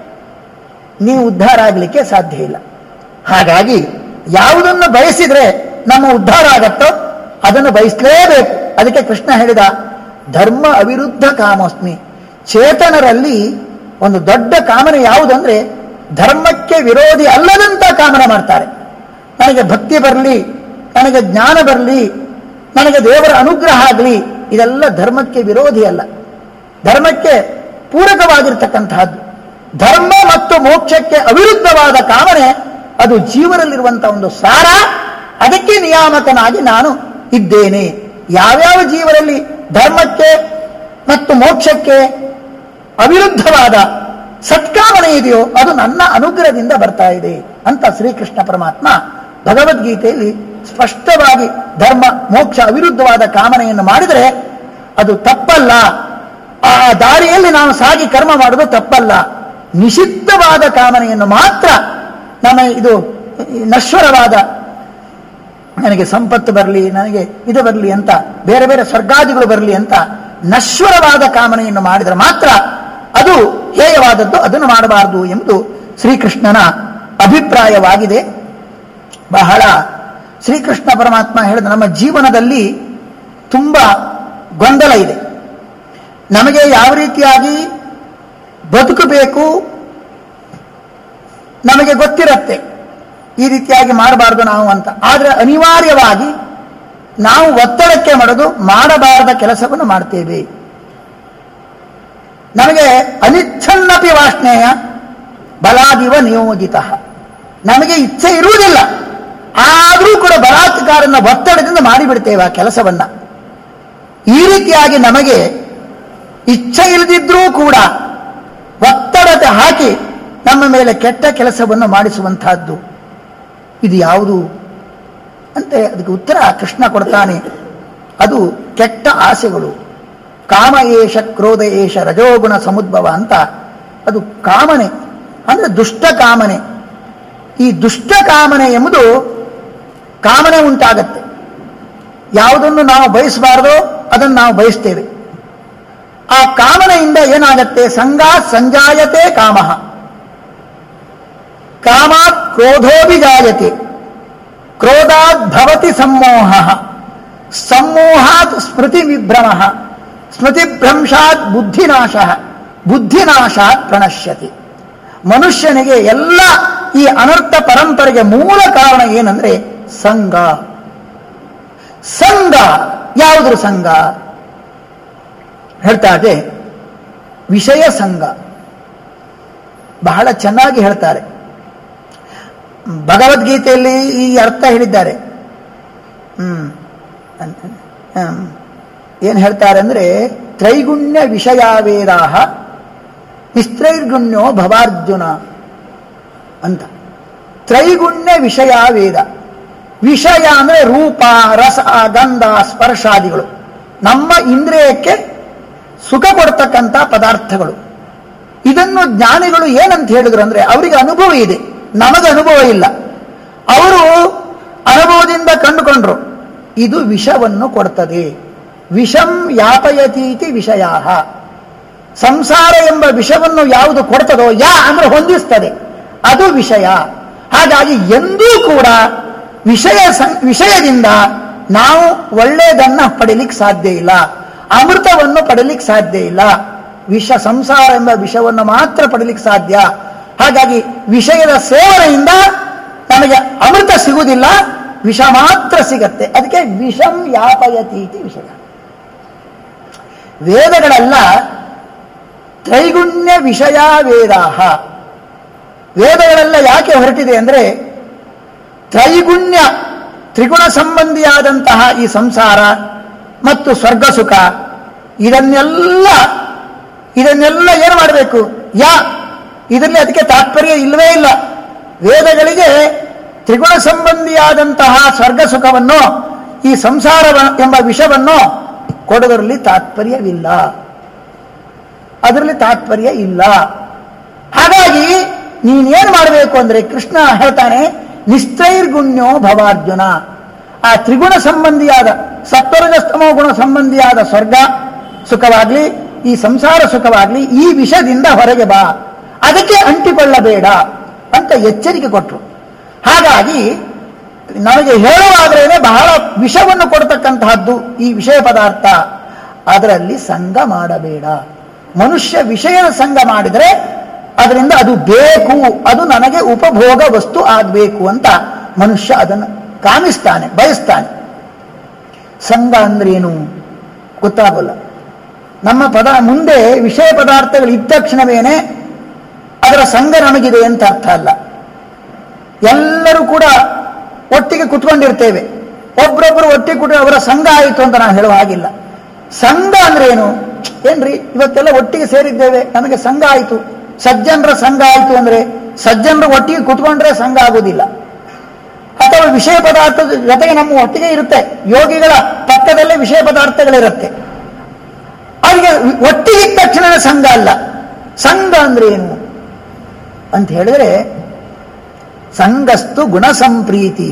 ನೀವು ಉದ್ಧಾರ ಆಗಲಿಕ್ಕೆ ಸಾಧ್ಯ ಇಲ್ಲ ಹಾಗಾಗಿ ಯಾವುದನ್ನು ಬಯಸಿದ್ರೆ ನಮ್ಮ ಉದ್ಧಾರ ಆಗತ್ತೋ ಅದನ್ನು ಬಯಸಲೇಬೇಕು ಅದಕ್ಕೆ ಕೃಷ್ಣ ಹೇಳಿದ ಧರ್ಮ ಅವಿರುದ್ಧ ಕಾಮೋಸ್ಮಿ ಚೇತನರಲ್ಲಿ ಒಂದು ದೊಡ್ಡ ಕಾಮನೆ ಯಾವುದಂದ್ರೆ ಧರ್ಮಕ್ಕೆ ವಿರೋಧಿ ಅಲ್ಲದಂತ ಕಾಮನೆ ಮಾಡ್ತಾರೆ ನನಗೆ ಭಕ್ತಿ ಬರಲಿ ನನಗೆ ಜ್ಞಾನ ಬರಲಿ ನನಗೆ ದೇವರ ಅನುಗ್ರಹ ಆಗಲಿ ಇದೆಲ್ಲ ಧರ್ಮಕ್ಕೆ ವಿರೋಧಿ ಅಲ್ಲ ಧರ್ಮಕ್ಕೆ ಪೂರಕವಾಗಿರ್ತಕ್ಕಂತಹದ್ದು ಧರ್ಮ ಮತ್ತು ಮೋಕ್ಷಕ್ಕೆ ಅವಿರುದ್ಧವಾದ ಕಾಮನೆ ಅದು ಜೀವನದಲ್ಲಿರುವಂತಹ ಒಂದು ಸಾರ ಅದಕ್ಕೆ ನಿಯಾಮಕನಾಗಿ ನಾನು ಇದ್ದೇನೆ ಯಾವ್ಯಾವ ಜೀವರಲ್ಲಿ ಧರ್ಮಕ್ಕೆ ಮತ್ತು ಮೋಕ್ಷಕ್ಕೆ ಅವಿರುದ್ಧವಾದ ಸತ್ಕಾಮನೆ ಇದೆಯೋ ಅದು ನನ್ನ ಅನುಗ್ರಹದಿಂದ ಬರ್ತಾ ಇದೆ ಅಂತ ಶ್ರೀಕೃಷ್ಣ ಪರಮಾತ್ಮ ಭಗವದ್ಗೀತೆಯಲ್ಲಿ ಸ್ಪಷ್ಟವಾಗಿ ಧರ್ಮ ಮೋಕ್ಷ ಅವಿರುದ್ಧವಾದ ಕಾಮನೆಯನ್ನು ಮಾಡಿದರೆ ಅದು ತಪ್ಪಲ್ಲ ಆ ದಾರಿಯಲ್ಲಿ ನಾವು ಸಾಗಿ ಕರ್ಮ ಮಾಡುವುದು ತಪ್ಪಲ್ಲ ನಿಷಿದ್ಧವಾದ ಕಾಮನೆಯನ್ನು ಮಾತ್ರ ನಮ್ಮ ಇದು ನಶ್ವರವಾದ ನನಗೆ ಸಂಪತ್ತು ಬರಲಿ ನನಗೆ ಇದು ಬರಲಿ ಅಂತ ಬೇರೆ ಬೇರೆ ಸ್ವರ್ಗಾದಿಗಳು ಬರಲಿ ಅಂತ ನಶ್ವರವಾದ ಕಾಮನೆಯನ್ನು ಮಾಡಿದರೆ ಮಾತ್ರ ಅದು ಹೇಯವಾದದ್ದು ಅದನ್ನು ಮಾಡಬಾರದು ಎಂಬುದು ಶ್ರೀಕೃಷ್ಣನ ಅಭಿಪ್ರಾಯವಾಗಿದೆ ಬಹಳ ಶ್ರೀಕೃಷ್ಣ ಪರಮಾತ್ಮ ಹೇಳಿದ ನಮ್ಮ ಜೀವನದಲ್ಲಿ ತುಂಬ ಗೊಂದಲ ಇದೆ ನಮಗೆ ಯಾವ ರೀತಿಯಾಗಿ ಬದುಕಬೇಕು ನಮಗೆ ಗೊತ್ತಿರತ್ತೆ ಈ ರೀತಿಯಾಗಿ ಮಾಡಬಾರದು ನಾವು ಅಂತ ಆದರೆ ಅನಿವಾರ್ಯವಾಗಿ ನಾವು ಒತ್ತಡಕ್ಕೆ ಮಾಡೋದು ಮಾಡಬಾರದ ಕೆಲಸವನ್ನು ಮಾಡ್ತೇವೆ ನಮಗೆ ಅನಿಚ್ಛನ್ನಪಿ ವಾಷ್ಣೇಯ ಬಲಾದಿವ ನಿಯೋಜಿತ ನಮಗೆ ಇಚ್ಛೆ ಇರುವುದಿಲ್ಲ ಆದರೂ ಕೂಡ ಬಲಾತ್ಕಾರನ ಒತ್ತಡದಿಂದ ಮಾಡಿಬಿಡ್ತೇವೆ ಆ ಕೆಲಸವನ್ನ ಈ ರೀತಿಯಾಗಿ ನಮಗೆ ಇಚ್ಛೆ ಇಲ್ಲದಿದ್ರೂ ಕೂಡ ಒತ್ತಡತೆ ಹಾಕಿ ನಮ್ಮ ಮೇಲೆ ಕೆಟ್ಟ ಕೆಲಸವನ್ನು ಮಾಡಿಸುವಂತಹದ್ದು ಇದು ಯಾವುದು ಅಂತ ಅದಕ್ಕೆ ಉತ್ತರ ಕೃಷ್ಣ ಕೊಡ್ತಾನೆ ಅದು ಕೆಟ್ಟ ಆಸೆಗಳು ಕಾಮ ಏಷ ಕ್ರೋಧ ಏಷ ರಜೋಗುಣ ಸಮುದ್ಭವ ಅಂತ ಅದು ಕಾಮನೆ ಅಂದ್ರೆ ದುಷ್ಟ ಕಾಮನೆ ಈ ದುಷ್ಟ ಕಾಮನೆ ಎಂಬುದು ಕಾಮನೆ ಉಂಟಾಗತ್ತೆ ಯಾವುದನ್ನು ನಾವು ಬಯಸಬಾರದೋ ಅದನ್ನು ನಾವು ಬಯಸ್ತೇವೆ ಆ ಕಾಮನೆಯಿಂದ ಏನಾಗತ್ತೆ ಸಂಘ ಸಂಜಾಯತೆ ಕಾಮ ಕಾಮಾತ್ ಕ್ರೋಧೋಭಿಜಾಯತೆ ಕ್ರೋಧಾತ್ ಭವತಿ ಸಮ್ಮೋಹ ಸಮ್ಮೋಹಾತ್ ಸ್ಮೃತಿ ವಿಭ್ರಮ ಸ್ಮೃತಿಭ್ರಂಶಾತ್ ಬುದ್ಧಿನಾಶ ಬುದ್ಧಿನಾಶಾತ್ ಪ್ರಣಶ್ಯತಿ ಮನುಷ್ಯನಿಗೆ ಎಲ್ಲ ಈ ಅನರ್ಥ ಪರಂಪರೆಗೆ ಮೂಲ ಕಾರಣ ಏನಂದ್ರೆ ಸಂಘ ಸಂಘ ಯಾವುದ್ರ ಸಂಘ ಹೇಳ್ತಾರೆ ವಿಷಯ ಸಂಘ ಬಹಳ ಚೆನ್ನಾಗಿ ಹೇಳ್ತಾರೆ ಭಗವದ್ಗೀತೆಯಲ್ಲಿ ಈ ಅರ್ಥ ಹೇಳಿದ್ದಾರೆ ಹ್ಮ್ ಹ್ಮ್. ಏನ್ ಹೇಳ್ತಾರೆ ಅಂದ್ರೆ ತ್ರೈಗುಣ್ಯ ವಿಷಯಾವೇದಾಹ ನಿಸ್ತ್ರೈರ್ಗುಣ್ಯೋ ಭವಾರ್ಜುನ ಅಂತ ತ್ರೈಗುಣ್ಯ ವಿಷಯ ವೇದ ವಿಷಯ ಅಂದ್ರೆ ರೂಪ ರಸ ಗಂಧ ಸ್ಪರ್ಶಾದಿಗಳು ನಮ್ಮ ಇಂದ್ರಿಯಕ್ಕೆ ಸುಖ ಕೊಡ್ತಕ್ಕಂಥ ಪದಾರ್ಥಗಳು ಇದನ್ನು ಜ್ಞಾನಿಗಳು ಏನಂತ ಹೇಳಿದ್ರು ಅಂದ್ರೆ ಅವರಿಗೆ ಅನುಭವ ಇದೆ ನಮಗೆ ಅನುಭವ ಇಲ್ಲ ಅವರು ಅನುಭವದಿಂದ ಕಂಡುಕೊಂಡ್ರು ಇದು ವಿಷವನ್ನು ಕೊಡ್ತದೆ ವಿಷಂ ಯಾಪಯತೀತಿ ವಿಷಯ ಸಂಸಾರ ಎಂಬ ವಿಷವನ್ನು ಯಾವುದು ಕೊಡ್ತದೋ ಯಾ ಅಂದ್ರೆ ಹೊಂದಿಸ್ತದೆ ಅದು ವಿಷಯ ಹಾಗಾಗಿ ಎಂದೂ ಕೂಡ ವಿಷಯ ಸಂ- ವಿಷಯದಿಂದ ನಾವು ಒಳ್ಳೆಯದನ್ನ ಪಡಿಲಿಕ್ಕೆ ಸಾಧ್ಯ ಇಲ್ಲ ಅಮೃತವನ್ನು ಪಡಿಲಿಕ್ಕೆ ಸಾಧ್ಯ ಇಲ್ಲ ವಿಷ ಸಂಸಾರ ಎಂಬ ವಿಷವನ್ನು ಮಾತ್ರ ಪಡಿಲಿಕ್ಕೆ ಸಾಧ್ಯ ಹಾಗಾಗಿ ವಿಷಯದ ಸೇವನೆಯಿಂದ ನಮಗೆ ಅಮೃತ ಸಿಗುವುದಿಲ್ಲ ವಿಷ ಮಾತ್ರ ಸಿಗತ್ತೆ ಅದಕ್ಕೆ ವಿಷಂ ಯಾಪಯತಿ ಇತಿ ವಿಷಯ ವೇದಗಳೆಲ್ಲ ತ್ರೈಗುಣ್ಯ ವಿಷಯ ವೇದಾಹ ವೇದಗಳೆಲ್ಲ ಯಾಕೆ ಹೊರಟಿದೆ ಅಂದರೆ ತ್ರೈಗುಣ್ಯ ತ್ರಿಗುಣ ಸಂಬಂಧಿಯಾದಂತಹ ಈ ಸಂಸಾರ ಮತ್ತು ಸ್ವರ್ಗ ಸುಖ ಇದನ್ನೆಲ್ಲ ಇದನ್ನೆಲ್ಲ ಏನು ಮಾಡಬೇಕು ಯಾ ಇದರಲ್ಲಿ ಅದಕ್ಕೆ ತಾತ್ಪರ್ಯ ಇಲ್ಲವೇ ಇಲ್ಲ ವೇದಗಳಿಗೆ ತ್ರಿಗುಣ ಸಂಬಂಧಿಯಾದಂತಹ ಸ್ವರ್ಗ ಸುಖವನ್ನು ಈ ಸಂಸಾರ ಎಂಬ ವಿಷವನ್ನು ಕೊಡುವುದರಲ್ಲಿ ತಾತ್ಪರ್ಯವಿಲ್ಲ ಅದರಲ್ಲಿ ತಾತ್ಪರ್ಯ ಇಲ್ಲ ಹಾಗಾಗಿ ನೀನೇನ್ ಮಾಡಬೇಕು ಅಂದ್ರೆ ಕೃಷ್ಣ ಹೇಳ್ತಾನೆ ನಿಶ್ಚೈರ್ಗುಣ್ಯೋ ಭವಾರ್ಜುನ ಆ ತ್ರಿಗುಣ ಸಂಬಂಧಿಯಾದ ಸತ್ವರಜಸ್ತಮೋ ಗುಣ ಸಂಬಂಧಿಯಾದ ಸ್ವರ್ಗ ಸುಖವಾಗ್ಲಿ ಈ ಸಂಸಾರ ಸುಖವಾಗ್ಲಿ ಈ ವಿಷದಿಂದ ಹೊರಗೆ ಬಾ ಅದಕ್ಕೆ ಅಂಟಿಕೊಳ್ಳಬೇಡ ಅಂತ ಎಚ್ಚರಿಕೆ ಕೊಟ್ಟರು ಹಾಗಾಗಿ ನಮಗೆ ಹೇಳುವಾದ್ರೇನೆ ಬಹಳ ವಿಷವನ್ನು ಕೊಡ್ತಕ್ಕಂತಹದ್ದು ಈ ವಿಷಯ ಪದಾರ್ಥ ಅದರಲ್ಲಿ ಸಂಘ ಮಾಡಬೇಡ ಮನುಷ್ಯ ವಿಷಯದ ಸಂಘ ಮಾಡಿದರೆ ಅದರಿಂದ ಅದು ಬೇಕು ಅದು ನನಗೆ ಉಪಭೋಗ ವಸ್ತು ಆಗಬೇಕು ಅಂತ ಮನುಷ್ಯ ಅದನ್ನು ಕಾಮಿಸ್ತಾನೆ ಬಯಸ್ತಾನೆ ಸಂಘ ಅಂದ್ರೇನು ಗೊತ್ತಾಗಲ್ಲ ನಮ್ಮ ಪದ ಮುಂದೆ ವಿಷಯ ಪದಾರ್ಥಗಳು ಇದ್ದ ತಕ್ಷಣವೇನೆ ಅದರ ಸಂಘ ನಮಗಿದೆ ಅಂತ ಅರ್ಥ ಅಲ್ಲ ಎಲ್ಲರೂ ಕೂಡ ಒಟ್ಟಿಗೆ ಕುತ್ಕೊಂಡಿರ್ತೇವೆ ಒಬ್ರೊಬ್ರು ಒಟ್ಟಿಗೆ ಕೂಟ ಅವರ ಸಂಘ ಆಯಿತು ಅಂತ ನಾವು ಹೇಳುವ ಹಾಗಿಲ್ಲ ಸಂಘ ಅಂದ್ರೆ ಏನು ಏನ್ರಿ ಇವತ್ತೆಲ್ಲ ಒಟ್ಟಿಗೆ ಸೇರಿದ್ದೇವೆ ನಮಗೆ ಸಂಘ ಆಯಿತು ಸಜ್ಜನರ ಸಂಘ ಆಯಿತು ಅಂದ್ರೆ ಸಜ್ಜನರು ಒಟ್ಟಿಗೆ ಕುತ್ಕೊಂಡ್ರೆ ಸಂಘ ಆಗುವುದಿಲ್ಲ ಅಥವಾ ವಿಷಯ ಪದಾರ್ಥದ ಜೊತೆಗೆ ನಮ್ಮ ಒಟ್ಟಿಗೆ ಇರುತ್ತೆ ಯೋಗಿಗಳ ಪಕ್ಕದಲ್ಲೇ ವಿಷಯ ಪದಾರ್ಥಗಳಿರುತ್ತೆ ಅವರಿಗೆ ಒಟ್ಟಿಗೆ ಇದ್ದ ತಕ್ಷಣ ಸಂಘ ಅಲ್ಲ ಸಂಘ ಅಂದ್ರೆ ಏನು ಅಂತ ಹೇಳಿದ್ರೆ ಸಂಘಸ್ತು ಗುಣ ಸಂಪ್ರೀತಿ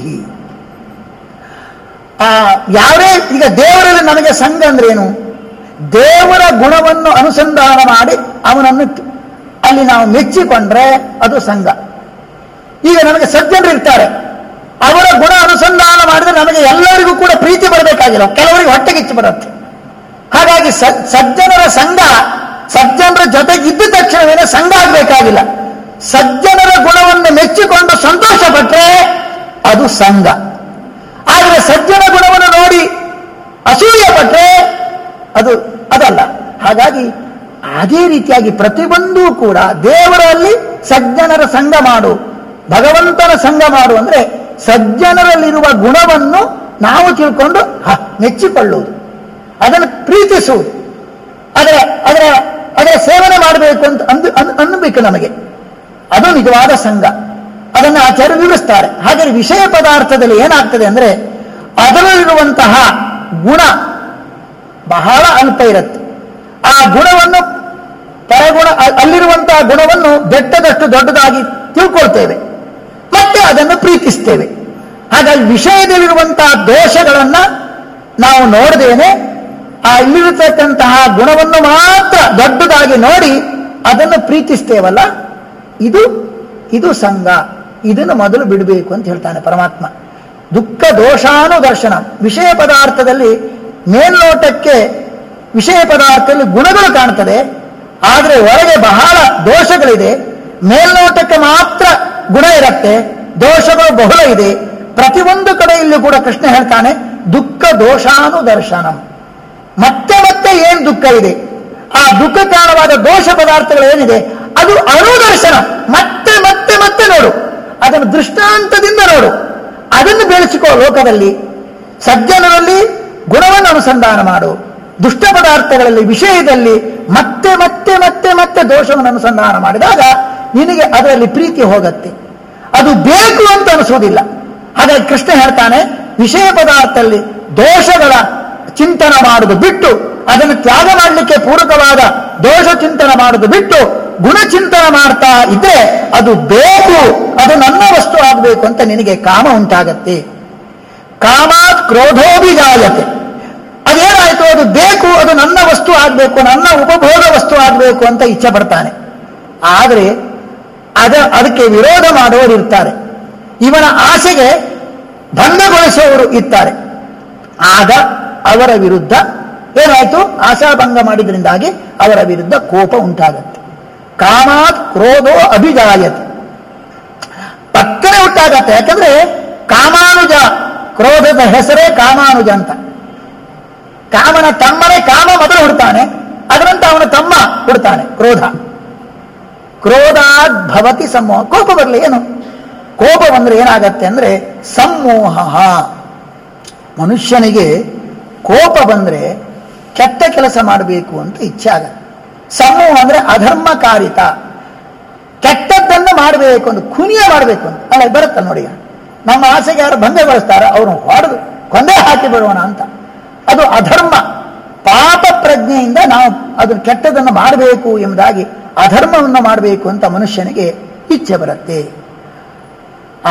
ಆ ಯಾರೇ ಈಗ ದೇವರಲ್ಲಿ ನಮಗೆ ಸಂಘ ಅಂದ್ರೆ ಏನು ದೇವರ ಗುಣವನ್ನು ಅನುಸಂಧಾನ ಮಾಡಿ ಅವನನ್ನು ಅಲ್ಲಿ ನಾವು ಮೆಚ್ಚಿಕೊಂಡ್ರೆ ಅದು ಸಂಘ ಈಗ ನಮಗೆ ಸಜ್ಜನರು ಇರ್ತಾರೆ ಅವರ ಗುಣ ಅನುಸಂಧಾನ ಮಾಡಿದ್ರೆ ನಮಗೆ ಎಲ್ಲರಿಗೂ ಕೂಡ ಪ್ರೀತಿ ಬರಬೇಕಾಗಿಲ್ಲ ಕೆಲವರಿಗೆ ಹೊಟ್ಟೆಗಿಚ್ಚು ಬರುತ್ತೆ ಹಾಗಾಗಿ ಸಜ್ಜನರ ಸಂಘ ಸಜ್ಜನರ ಜೊತೆಗೆ ಇದ್ದ ತಕ್ಷಣವೇನೆ ಸಂಘ ಆಗಬೇಕಾಗಿಲ್ಲ ಸಜ್ಜನರ ಗುಣವನ್ನು ಮೆಚ್ಚಿಕೊಂಡು ಸಂತೋಷ ಪಟ್ಟರೆ ಅದು ಸಂಘ ಆದರೆ ಸಜ್ಜನ ಗುಣವನ್ನು ನೋಡಿ ಅಸೂಯೆ ಪಟ್ಟರೆ ಅದು ಅದಲ್ಲ ಹಾಗಾಗಿ ಅದೇ ರೀತಿಯಾಗಿ ಪ್ರತಿಯೊಂದೂ ಕೂಡ ದೇವರಲ್ಲಿ ಸಜ್ಜನರ ಸಂಘ ಮಾಡು ಭಗವಂತನ ಸಂಘ ಮಾಡು ಅಂದ್ರೆ ಸಜ್ಜನರಲ್ಲಿರುವ ಗುಣವನ್ನು ನಾವು ತಿಳ್ಕೊಂಡು ಮೆಚ್ಚಿಕೊಳ್ಳುವುದು ಅದನ್ನು ಪ್ರೀತಿಸುವುದು ಅದರ ಅದರ ಅದರ ಸೇವನೆ ಮಾಡಬೇಕು ಅಂತ ಅಂದು ಅನ್ನಬೇಕು ನಮಗೆ ಅದು ನಿಜವಾದ ಸಂಘ ಅದನ್ನು ಆಚಾರ್ಯ ವಿವರಿಸ್ತಾರೆ ಹಾಗೆ ವಿಷಯ ಪದಾರ್ಥದಲ್ಲಿ ಏನಾಗ್ತದೆ ಅಂದ್ರೆ ಅದರಲ್ಲಿರುವಂತಹ ಗುಣ ಬಹಳ ಅಲ್ಪ ಇರುತ್ತೆ ಆ ಗುಣವನ್ನು ಪರಗುಣ ಅಲ್ಲಿರುವಂತಹ ಗುಣವನ್ನು ಬೆಟ್ಟದಷ್ಟು ದೊಡ್ಡದಾಗಿ ತಿಳ್ಕೊಳ್ತೇವೆ ಮತ್ತೆ ಅದನ್ನು ಪ್ರೀತಿಸ್ತೇವೆ ಹಾಗಾಗಿ ವಿಷಯದಲ್ಲಿರುವಂತಹ ದೋಷಗಳನ್ನ ನಾವು ನೋಡದೇನೆ ಆ ಇಲ್ಲಿರತಕ್ಕಂತಹ ಗುಣವನ್ನು ಮಾತ್ರ ದೊಡ್ಡದಾಗಿ ನೋಡಿ ಅದನ್ನು ಪ್ರೀತಿಸ್ತೇವಲ್ಲ ಇದು ಇದು ಸಂಘ ಇದನ್ನು ಮೊದಲು ಬಿಡಬೇಕು ಅಂತ ಹೇಳ್ತಾನೆ ಪರಮಾತ್ಮ ದುಃಖ ದೋಷಾನುದರ್ಶನ ವಿಷಯ ಪದಾರ್ಥದಲ್ಲಿ ಮೇಲ್ನೋಟಕ್ಕೆ ವಿಷಯ ಪದಾರ್ಥದಲ್ಲಿ ಗುಣಗಳು ಕಾಣ್ತದೆ ಆದರೆ ಒಳಗೆ ಬಹಳ ದೋಷಗಳಿದೆ ಮೇಲ್ನೋಟಕ್ಕೆ ಮಾತ್ರ ಗುಣ ಇರುತ್ತೆ ದೋಷಗಳು ಬಹಳ ಇದೆ ಪ್ರತಿಯೊಂದು ಕಡೆಯಲ್ಲೂ ಕೂಡ ಕೃಷ್ಣ ಹೇಳ್ತಾನೆ ದುಃಖ ದೋಷಾನುದರ್ಶನ ಮತ್ತೆ ಮತ್ತೆ ಏನ್ ದುಃಖ ಇದೆ ಆ ದುಃಖ ಕಾರಣವಾದ ದೋಷ ಪದಾರ್ಥಗಳು ಏನಿದೆ ಅದು ಅನುದರ್ಶನ ಮತ್ತೆ ಮತ್ತೆ ಮತ್ತೆ ನೋಡು ಅದನ್ನು ದೃಷ್ಟಾಂತದಿಂದ ನೋಡು ಅದನ್ನು ಬೆಳೆಸಿಕೋ ಲೋಕದಲ್ಲಿ ಸಜ್ಜನರಲ್ಲಿ ಗುಣವನ್ನು ಅನುಸಂಧಾನ ಮಾಡು ದುಷ್ಟ ಪದಾರ್ಥಗಳಲ್ಲಿ ವಿಷಯದಲ್ಲಿ ಮತ್ತೆ ಮತ್ತೆ ಮತ್ತೆ ಮತ್ತೆ ದೋಷವನ್ನು ಅನುಸಂಧಾನ ಮಾಡಿದಾಗ ನಿನಗೆ ಅದರಲ್ಲಿ ಪ್ರೀತಿ ಹೋಗತ್ತೆ ಅದು ಬೇಕು ಅಂತ ಅನಿಸೋದಿಲ್ಲ ಹಾಗಾಗಿ ಕೃಷ್ಣ ಹೇಳ್ತಾನೆ ವಿಷಯ ಪದಾರ್ಥದಲ್ಲಿ ದೋಷಗಳ ಚಿಂತನ ಮಾಡುದು ಬಿಟ್ಟು ಅದನ್ನು ತ್ಯಾಗ ಮಾಡಲಿಕ್ಕೆ ಪೂರಕವಾದ ದೋಷ ಚಿಂತನ ಮಾಡುದು ಬಿಟ್ಟು ಗುಣಚಿಂತನ ಮಾಡ್ತಾ ಇದ್ರೆ ಅದು ಬೇಕು ಅದು ನನ್ನ ವಸ್ತು ಆಗಬೇಕು ಅಂತ ನಿನಗೆ ಕಾಮ ಉಂಟಾಗತ್ತೆ ಕಾಮಾತ್ ಕ್ರೋಧೋಭಿಜಾಯತೆ ಅದೇನಾಯ್ತು ಅದು ಬೇಕು ಅದು ನನ್ನ ವಸ್ತು ಆಗಬೇಕು ನನ್ನ ಉಪಭೋಗ ವಸ್ತು ಆಗಬೇಕು ಅಂತ ಇಚ್ಛೆ ಪಡ್ತಾನೆ ಆದರೆ ಅದ ಅದಕ್ಕೆ ವಿರೋಧ ಮಾಡುವವರು ಇರ್ತಾರೆ ಇವನ ಆಸೆಗೆ ಭಂಗಗೊಳಿಸುವವರು ಇರ್ತಾರೆ ಆಗ ಅವರ ವಿರುದ್ಧ ಏನಾಯ್ತು ಆಶಾಭಂಗ ಮಾಡಿದ್ರಿಂದಾಗಿ ಅವರ ವಿರುದ್ಧ ಕೋಪ ಉಂಟಾಗತ್ತೆ ಕಾಮಾತ್ ಕ್ರೋಧೋ ಅಭಿಜಾಯತೆ ಗೊತ್ತಾಗತ್ತೆ ಯಾಕಂದ್ರೆ ಕಾಮಾನುಜ ಕ್ರೋಧದ ಹೆಸರೇ ಕಾಮಾನುಜ ಅಂತ ಕಾಮನ ತಮ್ಮನೇ ಕಾಮ ಮೊದಲು ಹುಡ್ತಾನೆ ಅದರಂತ ಅವನ ತಮ್ಮ ಹುಡ್ತಾನೆ ಕ್ರೋಧ ಕ್ರೋಧಾದ್ ಭವತಿ ಸಮೂಹ ಕೋಪ ಬರಲಿ ಏನು ಕೋಪ ಬಂದ್ರೆ ಏನಾಗತ್ತೆ ಅಂದ್ರೆ ಸಮೂಹ ಮನುಷ್ಯನಿಗೆ ಕೋಪ ಬಂದ್ರೆ ಕೆಟ್ಟ ಕೆಲಸ ಮಾಡಬೇಕು ಅಂತ ಇಚ್ಛೆ ಆಗತ್ತೆ ಸಮೂಹ ಅಂದ್ರೆ ಅಧರ್ಮಕಾರಿತ ಕೆಟ್ಟದ್ದನ್ನು ಮಾಡಬೇಕು ಅಂತ ಕುನಿಯ ಮಾಡಬೇಕು ಅಂತ ಅಲ್ಲ ಬರುತ್ತೆ ನೋಡಿ ನಮ್ಮ ಆಸೆಗೆ ಯಾರು ಭಂಗಗೊಳಿಸ್ತಾರ ಅವನು ಹೊಡೆದು ಕೊಂದೇ ಹಾಕಿ ಬಿಡೋಣ ಅಂತ ಅದು ಅಧರ್ಮ ಪಾಪ ಪ್ರಜ್ಞೆಯಿಂದ ನಾವು ಅದನ್ನು ಕೆಟ್ಟದನ್ನು ಮಾಡಬೇಕು ಎಂಬುದಾಗಿ ಅಧರ್ಮವನ್ನು ಮಾಡಬೇಕು ಅಂತ ಮನುಷ್ಯನಿಗೆ ಇಚ್ಛೆ ಬರುತ್ತೆ ಆ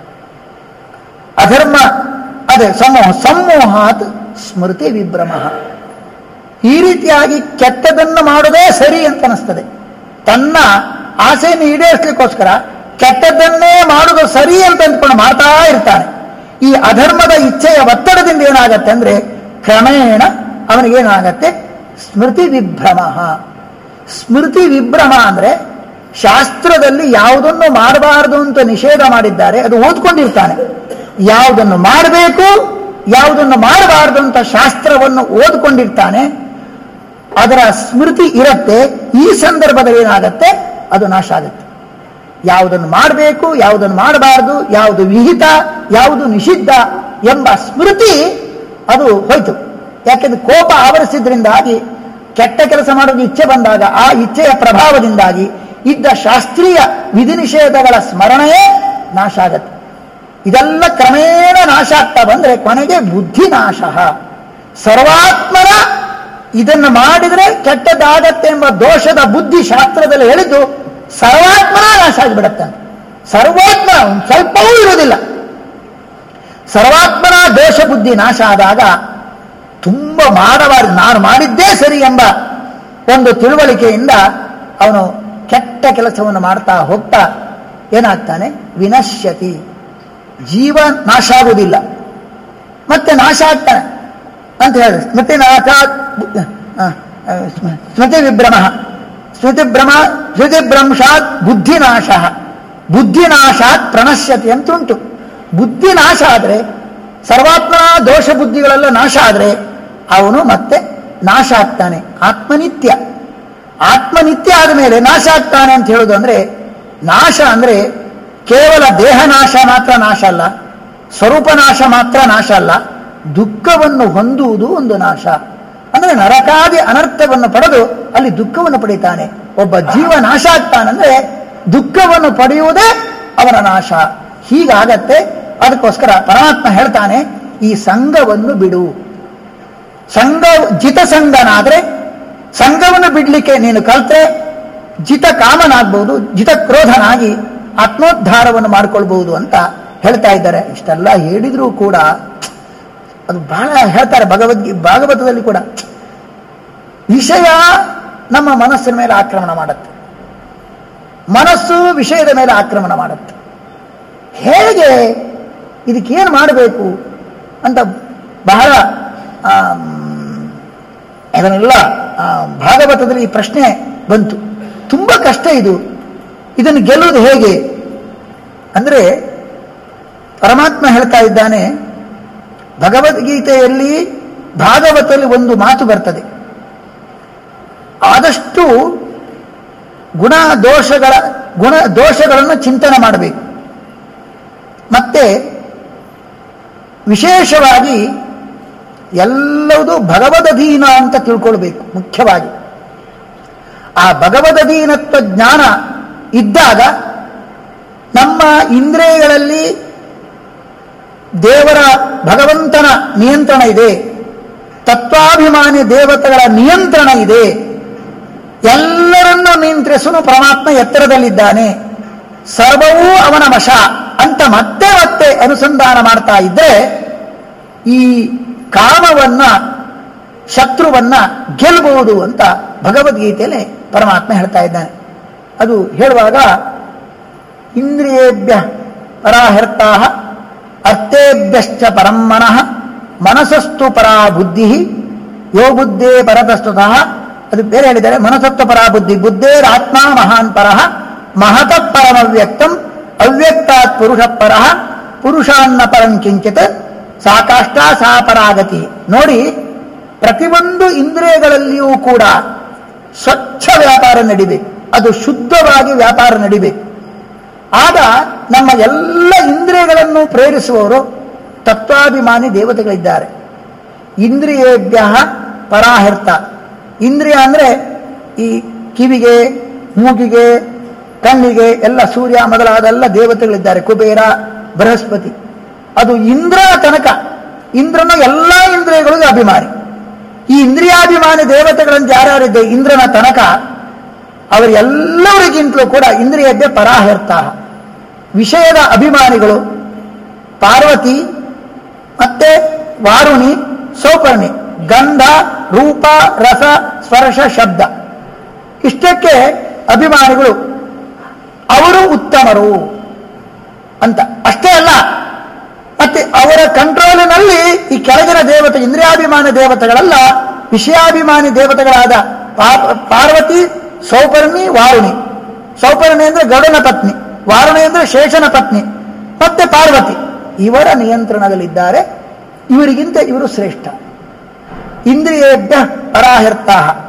ಅಧರ್ಮ ಅದೇ ಸಮೂಹ ಸಮೂಹಾತ್ ಸ್ಮೃತಿ ವಿಭ್ರಮ ಈ ರೀತಿಯಾಗಿ ಕೆಟ್ಟದನ್ನು ಮಾಡೋದೇ ಸರಿ ಅಂತ ಅನಿಸ್ತದೆ ತನ್ನ ಆಸೆಯನ್ನು ಈಡೇರಿಸಲಿಕ್ಕೋಸ್ಕರ ಕೆಟ್ಟದ್ದನ್ನೇ ಮಾಡುವುದು ಸರಿ ಅಂತ ಅಂದ್ಕೊಂಡು ಮಾಡ್ತಾ ಇರ್ತಾನೆ ಈ ಅಧರ್ಮದ ಇಚ್ಛೆಯ ಒತ್ತಡದಿಂದ ಏನಾಗತ್ತೆ ಅಂದ್ರೆ ಕ್ರಮೇಣ ಅವನಿಗೇನಾಗತ್ತೆ ಸ್ಮೃತಿ ವಿಭ್ರಮ ಸ್ಮೃತಿ ವಿಭ್ರಮ ಅಂದ್ರೆ ಶಾಸ್ತ್ರದಲ್ಲಿ ಯಾವುದನ್ನು ಮಾಡಬಾರದು ಅಂತ ನಿಷೇಧ ಮಾಡಿದ್ದಾರೆ ಅದು ಓದ್ಕೊಂಡಿರ್ತಾನೆ ಯಾವುದನ್ನು ಮಾಡಬೇಕು ಯಾವುದನ್ನು ಮಾಡಬಾರದು ಅಂತ ಶಾಸ್ತ್ರವನ್ನು ಓದ್ಕೊಂಡಿರ್ತಾನೆ ಅದರ ಸ್ಮೃತಿ ಇರುತ್ತೆ ಈ ಸಂದರ್ಭದಲ್ಲಿ ಏನಾಗತ್ತೆ ಅದು ನಾಶ ಆಗುತ್ತೆ ಯಾವುದನ್ನು ಮಾಡಬೇಕು ಯಾವುದನ್ನು ಮಾಡಬಾರದು ಯಾವುದು ವಿಹಿತ ಯಾವುದು ನಿಷಿದ್ಧ ಎಂಬ ಸ್ಮೃತಿ ಅದು ಹೋಯ್ತು ಯಾಕೆಂದ್ರೆ ಕೋಪ ಆವರಿಸಿದ್ರಿಂದಾಗಿ ಕೆಟ್ಟ ಕೆಲಸ ಮಾಡೋದು ಇಚ್ಛೆ ಬಂದಾಗ ಆ ಇಚ್ಛೆಯ ಪ್ರಭಾವದಿಂದಾಗಿ ಇದ್ದ ಶಾಸ್ತ್ರೀಯ ವಿಧಿ ನಿಷೇಧಗಳ ಸ್ಮರಣೆಯೇ ನಾಶ ಆಗತ್ತೆ ಇದೆಲ್ಲ ಕ್ರಮೇಣ ನಾಶ ಆಗ್ತಾ ಬಂದ್ರೆ ಕೊನೆಗೆ ಬುದ್ಧಿ ನಾಶ ಸರ್ವಾತ್ಮನ ಇದನ್ನು ಮಾಡಿದ್ರೆ ಕೆಟ್ಟದಾಗತ್ತೆ ಎಂಬ ದೋಷದ ಬುದ್ಧಿ ಶಾಸ್ತ್ರದಲ್ಲಿ ಹೇಳಿದ್ದು ಸರ್ವಾತ್ಮನ ನಾಶ ಆಗಿಬಿಡತ್ತೆ ಸರ್ವಾತ್ಮ ಒಂದು ಸ್ವಲ್ಪವೂ ಇರುವುದಿಲ್ಲ ಸರ್ವಾತ್ಮನ ದೋಷ ಬುದ್ಧಿ ನಾಶ ಆದಾಗ ತುಂಬ ಮಾಡಬಾರದು ನಾನು ಮಾಡಿದ್ದೇ ಸರಿ ಎಂಬ ಒಂದು ತಿಳುವಳಿಕೆಯಿಂದ ಅವನು ಕೆಟ್ಟ ಕೆಲಸವನ್ನು ಮಾಡ್ತಾ ಹೋಗ್ತಾ ಏನಾಗ್ತಾನೆ ವಿನಶ್ಯತಿ ಜೀವ ನಾಶ ಆಗುವುದಿಲ್ಲ ಮತ್ತೆ ನಾಶ ಆಗ್ತಾನೆ ಅಂತ ಹೇಳಿದ್ರೆ ಸ್ಮೃತಿ ನಾಶ ಸ್ಮೃತಿ ವಿಭ್ರಮ ಸ್ಮೃತಿ ಭ್ರಮ ಸ್ಮೃತಿ ಭ್ರಂಶಾತ್ ಬುದ್ಧಿನಾಶ ಬುದ್ಧಿನಾಶಾತ್ ಪ್ರಣಶ್ಯತಿ ಅಂತ ಉಂಟು ಬುದ್ಧಿ ನಾಶ ಆದರೆ ಸರ್ವಾತ್ಮನ ದೋಷ ಬುದ್ಧಿಗಳೆಲ್ಲ ನಾಶ ಆದರೆ ಅವನು ಮತ್ತೆ ನಾಶ ಆಗ್ತಾನೆ ಆತ್ಮನಿತ್ಯ ಆತ್ಮನಿತ್ಯ ಆದ ಮೇಲೆ ನಾಶ ಆಗ್ತಾನೆ ಅಂತ ಹೇಳೋದು ಅಂದ್ರೆ ನಾಶ ಅಂದ್ರೆ ಕೇವಲ ದೇಹ ನಾಶ ಮಾತ್ರ ನಾಶ ಅಲ್ಲ ಸ್ವರೂಪ ನಾಶ ಮಾತ್ರ ನಾಶ ಅಲ್ಲ ದುಃಖವನ್ನು ಹೊಂದುವುದು ಒಂದು ನಾಶ ಅಂದ್ರೆ ನರಕಾದಿ ಅನರ್ಥವನ್ನು ಪಡೆದು ಅಲ್ಲಿ ದುಃಖವನ್ನು ಪಡಿತಾನೆ ಒಬ್ಬ ಜೀವ ನಾಶ ಆಗ್ತಾನಂದ್ರೆ ದುಃಖವನ್ನು ಪಡೆಯುವುದೇ ಅವನ ನಾಶ ಹೀಗಾಗತ್ತೆ ಅದಕ್ಕೋಸ್ಕರ ಪರಮಾತ್ಮ ಹೇಳ್ತಾನೆ ಈ ಸಂಘವನ್ನು ಬಿಡು ಸಂಘ ಜಿತ ಸಂಘನಾದ್ರೆ ಸಂಘವನ್ನು ಬಿಡ್ಲಿಕ್ಕೆ ನೀನು ಕಲ್ತ್ರೆ ಜಿತ ಕಾಮನಾಗ್ಬಹುದು ಜಿತ ಕ್ರೋಧನಾಗಿ ಆತ್ಮೋದ್ಧಾರವನ್ನು ಮಾಡ್ಕೊಳ್ಬಹುದು ಅಂತ ಹೇಳ್ತಾ ಇದ್ದಾರೆ ಇಷ್ಟೆಲ್ಲ ಹೇಳಿದ್ರೂ ಕೂಡ ಅದು ಬಹಳ ಹೇಳ್ತಾರೆ ಭಗವದ್ಗೀ ಭಾಗವತದಲ್ಲಿ ಕೂಡ ವಿಷಯ ನಮ್ಮ ಮನಸ್ಸಿನ ಮೇಲೆ ಆಕ್ರಮಣ ಮಾಡುತ್ತೆ ಮನಸ್ಸು ವಿಷಯದ ಮೇಲೆ ಆಕ್ರಮಣ ಮಾಡುತ್ತೆ ಹೇಗೆ ಇದಕ್ಕೇನು ಮಾಡಬೇಕು ಅಂತ ಬಹಳ ಅದನ್ನೆಲ್ಲ ಭಾಗವತದಲ್ಲಿ ಈ ಪ್ರಶ್ನೆ ಬಂತು ತುಂಬ ಕಷ್ಟ ಇದು ಇದನ್ನು ಗೆಲ್ಲುವುದು ಹೇಗೆ ಅಂದರೆ ಪರಮಾತ್ಮ ಹೇಳ್ತಾ ಇದ್ದಾನೆ ಭಗವದ್ಗೀತೆಯಲ್ಲಿ ಭಾಗವತದಲ್ಲಿ ಒಂದು ಮಾತು ಬರ್ತದೆ ಆದಷ್ಟು ಗುಣ ದೋಷಗಳ ಗುಣ ದೋಷಗಳನ್ನು ಚಿಂತನೆ ಮಾಡಬೇಕು ಮತ್ತೆ ವಿಶೇಷವಾಗಿ ಎಲ್ಲವೂ ಭಗವದಧೀನ ಅಂತ ತಿಳ್ಕೊಳ್ಬೇಕು ಮುಖ್ಯವಾಗಿ ಆ ಭಗವದಧೀನತ್ವ ಜ್ಞಾನ ಇದ್ದಾಗ ನಮ್ಮ ಇಂದ್ರಿಯಗಳಲ್ಲಿ ದೇವರ ಭಗವಂತನ ನಿಯಂತ್ರಣ ಇದೆ ತತ್ವಾಭಿಮಾನಿ ದೇವತೆಗಳ ನಿಯಂತ್ರಣ ಇದೆ ಎಲ್ಲರನ್ನು ನಿಯಂತ್ರಿಸಲು ಪರಮಾತ್ಮ ಎತ್ತರದಲ್ಲಿದ್ದಾನೆ ಸರ್ವವೂ ಅವನ ವಶ ಅಂತ ಮತ್ತೆ ಮತ್ತೆ ಅನುಸಂಧಾನ ಮಾಡ್ತಾ ಇದ್ರೆ ಈ ಕಾಮವನ್ನ ಶತ್ರುವನ್ನ ಗೆಲ್ಲಬಹುದು ಅಂತ ಭಗವದ್ಗೀತೆಯಲ್ಲಿ ಪರಮಾತ್ಮ ಹೇಳ್ತಾ ಇದ್ದಾನೆ ಅದು ಹೇಳುವಾಗ ಇಂದ್ರಿಯೇಭ್ಯ ಪರಾಹರ್ತಾ ಅರ್ಥೇಭ್ಯಶ್ಚ ಪರಂ ಮನಃ ಮನಸಸ್ತು ಪರಾ ಬುದ್ಧಿ ಯೋ ಬುದ್ಧೇ ಪರತಸ್ತುತಃ ಅದು ಬೇರೆ ಹೇಳಿದ್ದಾರೆ ಮನಸತ್ವ ಪರಾ ಬುದ್ಧಿ ಬುದ್ಧೇರಾತ್ಮ ಮಹಾನ್ ಪರಃ ಮಹತಃ ಪರಮವ್ಯಕ್ತಂ ಅವ್ಯಕ್ತಾತ್ ಪುರುಷ ಪರಃ ಪುರುಷಾನ್ನ ಪರಂ ಕಿಂಚಿತ್ ಸಾಕಾಷ್ಟ ಸಾ ಪರಾಗತಿ ನೋಡಿ ಪ್ರತಿಯೊಂದು ಇಂದ್ರಿಯಗಳಲ್ಲಿಯೂ ಕೂಡ ಸ್ವಚ್ಛ ವ್ಯಾಪಾರ ನಡಿಬೇಕು ಅದು ಶುದ್ಧವಾಗಿ ವ್ಯಾಪಾರ ನಡಿಬೇಕು ಆಗ ನಮ್ಮ ಎಲ್ಲ ಇಂದ್ರಿಯಗಳನ್ನು ಪ್ರೇರಿಸುವವರು ತತ್ವಾಭಿಮಾನಿ ದೇವತೆಗಳಿದ್ದಾರೆ ಇಂದ್ರಿಯೇಭ್ಯ ಪರಾಹರ್ತ ಇಂದ್ರಿಯ ಅಂದ್ರೆ ಈ ಕಿವಿಗೆ ಮೂಗಿಗೆ ಕಣ್ಣಿಗೆ ಎಲ್ಲ ಸೂರ್ಯ ಮೊದಲಾದ ಎಲ್ಲ ದೇವತೆಗಳಿದ್ದಾರೆ ಕುಬೇರ ಬೃಹಸ್ಪತಿ ಅದು ಇಂದ್ರನ ತನಕ ಇಂದ್ರನ ಎಲ್ಲ ಇಂದ್ರಿಯಗಳಿಗೂ ಅಭಿಮಾನಿ ಈ ಇಂದ್ರಿಯಾಭಿಮಾನಿ ದೇವತೆಗಳಂತ ಯಾರ್ಯಾರಿದ್ದೆ ಇಂದ್ರನ ತನಕ ಅವರೆಲ್ಲರಿಗಿಂತಲೂ ಕೂಡ ಇಂದ್ರಿಯದ್ದೇ ಪರಾಹರ್ತ ವಿಷಯದ ಅಭಿಮಾನಿಗಳು ಪಾರ್ವತಿ ಮತ್ತೆ ವಾರುಣಿ ಸೌಪರ್ಣಿ ಗಂಧ ರೂಪ ರಸ ಸ್ಪರ್ಶ ಶಬ್ದ ಇಷ್ಟಕ್ಕೆ ಅಭಿಮಾನಿಗಳು ಅವರು ಉತ್ತಮರು ಅಂತ ಅಷ್ಟೇ ಅಲ್ಲ ಮತ್ತೆ ಅವರ ಕಂಟ್ರೋಲಿನಲ್ಲಿ ಈ ಕೆಳಗಿನ ದೇವತೆ ಇಂದ್ರಿಯಾಭಿಮಾನಿ ದೇವತೆಗಳೆಲ್ಲ ವಿಷಯಾಭಿಮಾನಿ ದೇವತೆಗಳಾದ ಪಾ- ಪಾರ್ವತಿ ಸೌಪರ್ಣಿ ವಾರುಣಿ ಸೌಪರ್ಣಿ ಅಂದ್ರೆ ಗರುಡನ ಪತ್ನಿ ವಾರುಣಿ ಅಂದ್ರೆ ಶೇಷನ ಪತ್ನಿ ಮತ್ತೆ ಪಾರ್ವತಿ ಇವರ ನಿಯಂತ್ರಣದಲ್ಲಿದ್ದಾರೆ ಇವರಿಗಿಂತ ಇವರು ಶ್ರೇಷ್ಠ ಇಂದ್ರಿಯೇಭ್ಯ ಪರಾಹರ್ತ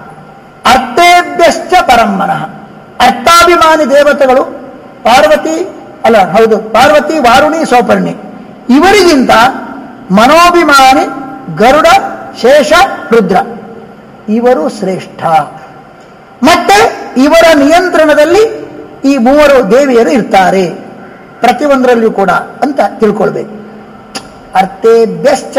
ಅರ್ಥೇಭ್ಯಶ್ಚ ಪರಮ್ಮನಃ ಅರ್ಥಾಭಿಮಾನಿ ದೇವತೆಗಳು ಪಾರ್ವತಿ ಅಲ್ಲ ಹೌದು ಪಾರ್ವತಿ ವಾರುಣಿ ಸೌಪರ್ಣಿ ಇವರಿಗಿಂತ ಮನೋಭಿಮಾನಿ ಗರುಡ ಶೇಷ ರುದ್ರ ಇವರು ಶ್ರೇಷ್ಠ ಮತ್ತೆ ಇವರ ನಿಯಂತ್ರಣದಲ್ಲಿ ಈ ಮೂವರು ದೇವಿಯರು ಇರ್ತಾರೆ ಪ್ರತಿಯೊಂದರಲ್ಲಿಯೂ ಕೂಡ ಅಂತ ತಿಳ್ಕೊಳ್ಬೇಕು ಅರ್ಥೇಭ್ಯಶ್ಚ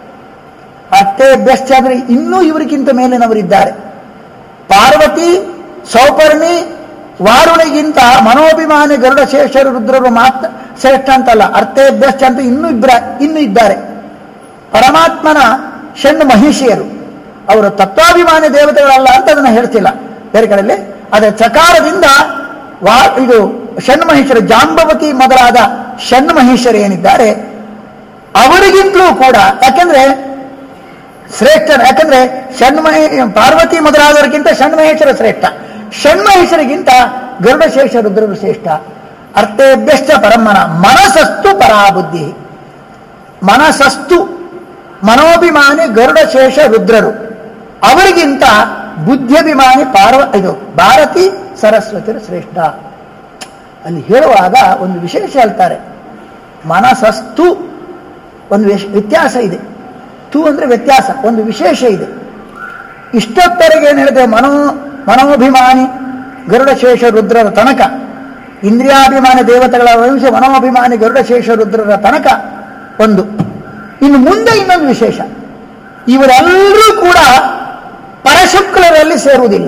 ಅರ್ಥೇಭ್ಯಶ್ಚ ಅಂದ್ರೆ ಇನ್ನೂ ಇವರಿಗಿಂತ ಮೇಲಿನವರಿದ್ದಾರೆ ಪಾರ್ವತಿ ಸೌಪರ್ಣಿ ವಾರುಣಿಗಿಂತ ಮನೋಭಿಮಾನಿ ಗರುಡ ಶೇಷರು ರುದ್ರರು ಮಾತ್ರ ಶ್ರೇಷ್ಠ ಅಂತಲ್ಲ ಅರ್ಥೇಭ್ಯಶ್ಚ ಅಂತ ಇನ್ನೂ ಇಬ್ಬರ ಇನ್ನೂ ಇದ್ದಾರೆ ಪರಮಾತ್ಮನ ಷಣ್ಣು ಮಹಿಷಿಯರು ಅವರು ತತ್ವಾಭಿಮಾನಿ ದೇವತೆಗಳಲ್ಲ ಅಂತ ಅದನ್ನ ಹೇಳ್ತಿಲ್ಲ ಬೇರೆ ಕಡೆಯಲ್ಲಿ ಅದರ ಚಕಾರದಿಂದ ವಾ ಇದು ಷಣ್ಮಹಿಷರು ಜಾಂಬವತಿ ಮೊದಲಾದ ಷಣ್ಮಹಿಷರು ಏನಿದ್ದಾರೆ ಅವರಿಗಿಂತಲೂ ಕೂಡ ಯಾಕೆಂದ್ರೆ ಶ್ರೇಷ್ಠ ಯಾಕಂದ್ರೆ ಷಣ್ಮಹೇ ಪಾರ್ವತಿ ಮೊದಲಾದವರಿಗಿಂತ ಷಣ್ಮಹೇಶ್ವರ ಶ್ರೇಷ್ಠ ಷಣ್ಮಹೇಶ್ವರಿಗಿಂತ ಗರುಡಶೇಷ ರುದ್ರರು ಶ್ರೇಷ್ಠ ಅರ್ಥೇಭ್ಯಶ್ಚ ಪರಮ್ಮನ ಮನಸಸ್ತು ಪರಾಬುದ್ಧಿ ಮನಸಸ್ತು ಮನೋಭಿಮಾನಿ ಗರುಡಶೇಷ ರುದ್ರರು ಅವರಿಗಿಂತ ಬುದ್ಧಿಭಿಮಾನಿ ಪಾರ್ವ ಇದು ಭಾರತಿ ಸರಸ್ವತಿರು ಶ್ರೇಷ್ಠ ಅಲ್ಲಿ ಹೇಳುವಾಗ ಒಂದು ವಿಶೇಷ ಹೇಳ್ತಾರೆ ಮನಸಸ್ತು ಒಂದು ವಿಶ್- ವ್ಯತ್ಯಾಸ ಇದೆ ತು ಅಂದ್ರೆ ವ್ಯತ್ಯಾಸ ಒಂದು ವಿಶೇಷ ಇದೆ ಇಷ್ಟೊತ್ತರೆಗೆ ಏನು ಹೇಳಿದೆ ಮನೋ ಮನೋಭಿಮಾನಿ ಗರುಡಶೇಷ ರುದ್ರರ ತನಕ ಇಂದ್ರಿಯಾಭಿಮಾನಿ ದೇವತೆಗಳ ವಂಶ ಮನೋಭಿಮಾನಿ ಗರುಡಶೇಷ ರುದ್ರರ ತನಕ ಒಂದು ಇನ್ನು ಮುಂದೆ ಇನ್ನೊಂದು ವಿಶೇಷ ಇವರೆಲ್ಲರೂ ಕೂಡ ಪರಶುಕ್ಲರಲ್ಲಿ ಸೇರುವುದಿಲ್ಲ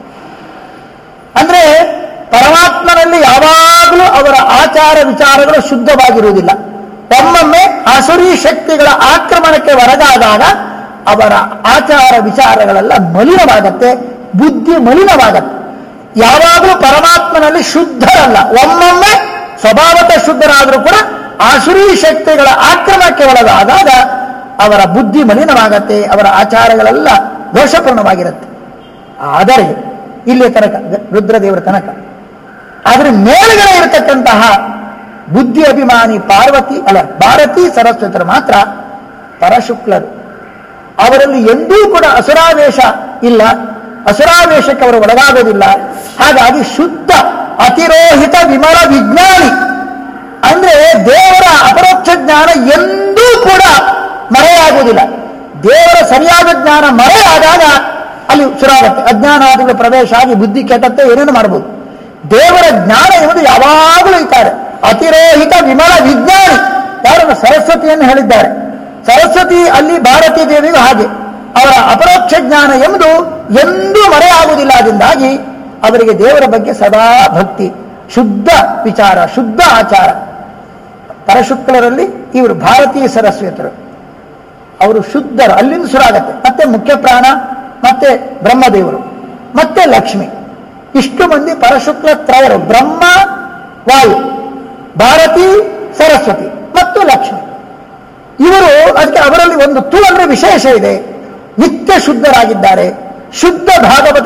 ಅಂದ್ರೆ ಪರಮಾತ್ಮನಲ್ಲಿ ಯಾವಾಗಲೂ ಅವರ ಆಚಾರ ವಿಚಾರಗಳು ಶುದ್ಧವಾಗಿರುವುದಿಲ್ಲ ಒಮ್ಮೊಮ್ಮೆ ಅಸುರಿ ಶಕ್ತಿಗಳ ಆಕ್ರಮಣಕ್ಕೆ ಒಳಗಾದಾಗ ಅವರ ಆಚಾರ ವಿಚಾರಗಳೆಲ್ಲ ಮಲಿನವಾಗತ್ತೆ ಬುದ್ಧಿ ಮಲಿನವಾಗತ್ತೆ ಯಾವಾಗಲೂ ಪರಮಾತ್ಮನಲ್ಲಿ ಶುದ್ಧರಲ್ಲ ಒಮ್ಮೊಮ್ಮೆ ಸ್ವಭಾವತಃ ಶುದ್ಧರಾದರೂ ಕೂಡ ಆಸುರಿ ಶಕ್ತಿಗಳ ಆಕ್ರಮಣಕ್ಕೆ ಒಳಗಾದಾಗ ಅವರ ಬುದ್ಧಿ ಮಲಿನವಾಗತ್ತೆ ಅವರ ಆಚಾರಗಳೆಲ್ಲ ದೋಷಪೂರ್ಣವಾಗಿರುತ್ತೆ ಆದರೆ ಇಲ್ಲಿ ತನಕ ರುದ್ರದೇವರ ತನಕ ಆದರೆ ಮೇಲ್ಗಡೆ ಇರತಕ್ಕಂತಹ ಬುದ್ಧಿ ಅಭಿಮಾನಿ ಪಾರ್ವತಿ ಅಲ್ಲ ಭಾರತಿ ಸರಸ್ವತರು ಮಾತ್ರ ಪರಶುಕ್ಲರು ಅವರಲ್ಲಿ ಎಂದೂ ಕೂಡ ಅಸುರಾವೇಶ ಇಲ್ಲ ಅಸುರಾವೇಶಕ್ಕೆ ಅವರು ಒಳಗಾಗೋದಿಲ್ಲ ಹಾಗಾಗಿ ಶುದ್ಧ ಅತಿರೋಹಿತ ವಿಮಲ ವಿಜ್ಞಾನಿ ಅಂದ್ರೆ ದೇವರ ಅಪರೋಕ್ಷ ಜ್ಞಾನ ಎಂದೂ ಕೂಡ ಮರೆಯಾಗುವುದಿಲ್ಲ ದೇವರ ಸರಿಯಾದ ಜ್ಞಾನ ಮರೆಯಾದಾಗ ಅಲ್ಲಿ ಶುರುವಾಗುತ್ತೆ ಅಜ್ಞಾನಾದಿಗಳ ಪ್ರವೇಶ ಆಗಿ ಬುದ್ಧಿ ಕೆಟ್ಟತ್ತೆ ಏನೇನು ಮಾಡಬಹುದು ದೇವರ ಜ್ಞಾನ ಎಂಬುದು ಯಾವಾಗಲೂ ಇದ್ದಾರೆ ಅತಿರೋಹಿತ ವಿಮಲ ವಿಜ್ಞಾನಿ ಯಾರನ್ನು ಸರಸ್ವತಿಯನ್ನು ಹೇಳಿದ್ದಾರೆ ಸರಸ್ವತಿ ಅಲ್ಲಿ ಭಾರತೀ ದೇವಿಗೂ ಹಾಗೆ ಅವರ ಅಪರೋಕ್ಷ ಜ್ಞಾನ ಎಂಬುದು ಎಂದೂ ಮರೆಯಾಗುವುದಿಲ್ಲ ಅದರಿಂದಾಗಿ ಅವರಿಗೆ ದೇವರ ಬಗ್ಗೆ ಸದಾ ಭಕ್ತಿ ಶುದ್ಧ ವಿಚಾರ ಶುದ್ಧ ಆಚಾರ ಪರಶುಕ್ಲರಲ್ಲಿ ಇವರು ಭಾರತೀಯ ಸರಸ್ವತರು ಅವರು ಶುದ್ಧರು ಅಲ್ಲಿಂದ ಶುರುವಾಗತ್ತೆ ಮತ್ತೆ ಮುಖ್ಯ ಪ್ರಾಣ ಮತ್ತೆ ಬ್ರಹ್ಮದೇವರು ಮತ್ತೆ ಲಕ್ಷ್ಮಿ ಇಷ್ಟು ಮಂದಿ ಪರಶುಕ್ಲ ತ್ರಯರು ಬ್ರಹ್ಮ ವಾಯು ಭಾರತಿ ಸರಸ್ವತಿ ಮತ್ತು ಲಕ್ಷ್ಮಿ ಇವರು ಅದಕ್ಕೆ ಅವರಲ್ಲಿ ಒಂದು ತು ಅಂದ್ರೆ ವಿಶೇಷ ಇದೆ ನಿತ್ಯ ಶುದ್ಧರಾಗಿದ್ದಾರೆ ಶುದ್ಧ ಭಾಗವತ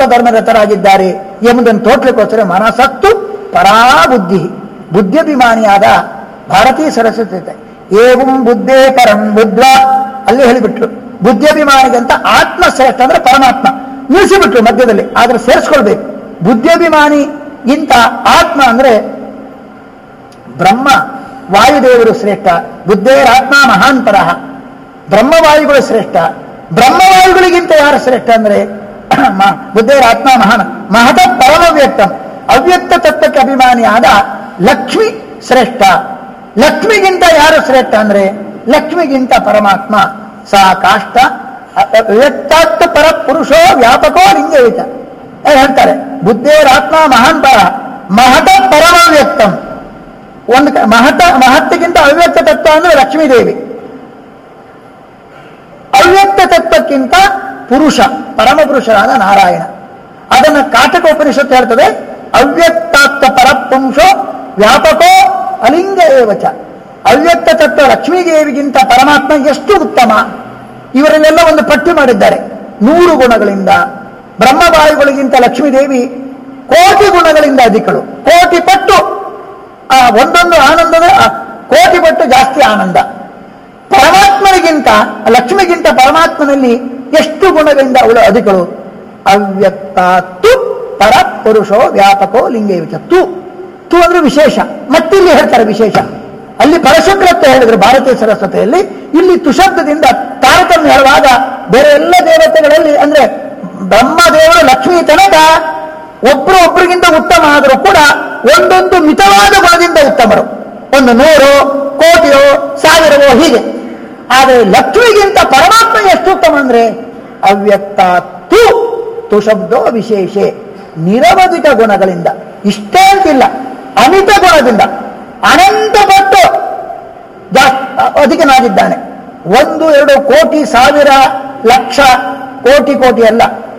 ಭಾರತೀಯ ಸರಸ್ವತಿ ಇದೆ. ಏವಂ ಬುದ್ಧೇ ಪರಂ ಬುದ್ಧ ಅಲ್ಲಿ ಹೇಳಿಬಿಟ್ರು ಬುದ್ಧಿಯಭಿಮಾನಿಗಂತ ಆತ್ಮ ಶ್ರೇಷ್ಠ ಅಂದ್ರೆ ಪರಮಾತ್ಮ ನಿಲ್ಲಿಸಿಬಿಟ್ರು ಮಧ್ಯದಲ್ಲಿ ಆದ್ರೆ ಸೇರಿಸ್ಕೊಳ್ಬೇಕು ಬುದ್ಧಿಯಭಿಮಾನಿಗಿಂತ ಆತ್ಮ ಅಂದ್ರೆ ಬ್ರಹ್ಮ ವಾಯುದೇವರು ಶ್ರೇಷ್ಠ ಬುದ್ಧೇರಾತ್ಮ ಮಹಾಂತರ ಬ್ರಹ್ಮವಾಯುಗಳು ಶ್ರೇಷ್ಠ ಬ್ರಹ್ಮವಾಯುಗಳಿಗಿಂತ ಯಾರು ಶ್ರೇಷ್ಠ ಅಂದ್ರೆ ಮ- ಬುದ್ಧೇರಾತ್ಮ ಮಹಾನ್ ಮಹತ ಪರಮವ್ಯಕ್ತ ಅವ್ಯಕ್ತ ತತ್ವಕ್ಕೆ ಅಭಿಮಾನಿಯಾದ ಲಕ್ಷ್ಮಿ ಶ್ರೇಷ್ಠ ಲಕ್ಷ್ಮಿಗಿಂತ ಯಾರು ಶ್ರೇಷ್ಠ ಅಂದ್ರೆ ಲಕ್ಷ್ಮಿಗಿಂತ ಪರಮಾತ್ಮ ಸಾ ಕಾಷ್ಟ ವ್ಯಕ್ತಾತ್ ಪರ ಪುರುಷೋ ವ್ಯಾಪಕೋ ಲಿಂಗಯುತ ಅವ್ರು ಹೇಳ್ತಾರೆ ಬುದ್ಧೇರಾತ್ಮ ಮಹಾನ್ ಪರ ಮಹತ ಪರಮವ್ಯಕ್ತಂ ಒಂದು ಕ- ಮಹತ ಮಹತ್ತಿಗಿಂತ ಅವ್ಯಕ್ತ ತತ್ವ ಅಂದ್ರೆ ಲಕ್ಷ್ಮೀದೇವಿ ಅವ್ಯಕ್ತ ತತ್ವಕ್ಕಿಂತ ಪುರುಷ ಪರಮ ಪುರುಷರಾದ ನಾರಾಯಣ ಅದನ್ನು ಕಾಟಕ ಉಪನಿಷತ್ತು ಹೇಳ್ತದೆ ಅವ್ಯಕ್ತಾತ್ವ ಪರಪುಂಶೋ ವ್ಯಾಪಕೋ ಅಲಿಂಗ ಏವಚ ಅವ್ಯಕ್ತ ತತ್ವ ಲಕ್ಷ್ಮೀದೇವಿಗಿಂತ ಪರಮಾತ್ಮ ಎಷ್ಟು ಉತ್ತಮ ಇವರನ್ನೆಲ್ಲ ಒಂದು ಪಟ್ಟಿ ಮಾಡಿದ್ದಾರೆ ನೂರು ಗುಣಗಳಿಂದ ಬ್ರಹ್ಮವಾಯುಗಳಿಗಿಂತ ಲಕ್ಷ್ಮೀದೇವಿ ಕೋಟಿ ಗುಣಗಳಿಂದ ಅಧಿಕಳು ಕೋಟಿ ಪಟ್ಟು ಆ ಒಂದೊಂದು ಆನಂದದ ಆ ಕೋಟಿ ಪಟ್ಟು ಜಾಸ್ತಿ ಆನಂದ ಪರಮಾತ್ಮನಿಗಿಂತ ಲಕ್ಷ್ಮಿಗಿಂತ ಪರಮಾತ್ಮನಲ್ಲಿ ಎಷ್ಟು ಗುಣಗಳಿಂದ ಅವಳು ಅಧಿಕಳು ಅವ್ಯಕ್ತ ತು ಪರ ಪುರುಷೋ ವ್ಯಾಪಕೋ ಲಿಂಗೇವಿಚ ತು ತು ಅಂದ್ರೆ ವಿಶೇಷ ಮತ್ತಿಲ್ಲಿ ಹೇಳ್ತಾರೆ ವಿಶೇಷ ಅಲ್ಲಿ ಪರಶುಕ್ರತ್ವ ಹೇಳಿದ್ರು ಭಾರತೀಯ ಸರಸ್ವತಿಯಲ್ಲಿ ಇಲ್ಲಿ ತುಶಬ್ದದಿಂದ ತಾರತಮ್ಯ ಹೇಳುವಾಗ ಬೇರೆ ಎಲ್ಲ ದೇವತೆಗಳಲ್ಲಿ ಅಂದ್ರೆ ಬ್ರಹ್ಮದೇವರು ಲಕ್ಷ್ಮಿ ತನಕ ಒಬ್ರು ಒಬ್ರಿಗಿಂತ ಉತ್ತಮ ಆದರೂ ಕೂಡ ಒಂದೊಂದು ಮಿತವಾದ ಗುಣದಿಂದ ಉತ್ತಮರು ಒಂದು ನೂರು ಕೋಟಿಯೋ ಸಾವಿರವೋ ಹೀಗೆ ಆದರೆ ಲಕ್ಷ್ಮಿಗಿಂತ ಪರಮಾತ್ಮ ಎಷ್ಟು ಉತ್ತಮ ಅಂದ್ರೆ ಅವ್ಯಕ್ತ ತು ತು ಶಬ್ದೋ ವಿಶೇಷ ನಿರವಧಿಕ ಗುಣಗಳಿಂದ ಇಷ್ಟೇ ಅಂತಿಲ್ಲ ಅಮಿತ ಗುಣದಿಂದ ಅನಂತ ಪಟ್ಟು ಜಾಸ್ತಿ ಅಧಿಕನಾಗಿದ್ದಾನೆ ಒಂದು ಎರಡು ಕೋಟಿ ಸಾವಿರ ಲಕ್ಷ ಕೋಟಿ ಕೋಟಿ ಅಲ್ಲ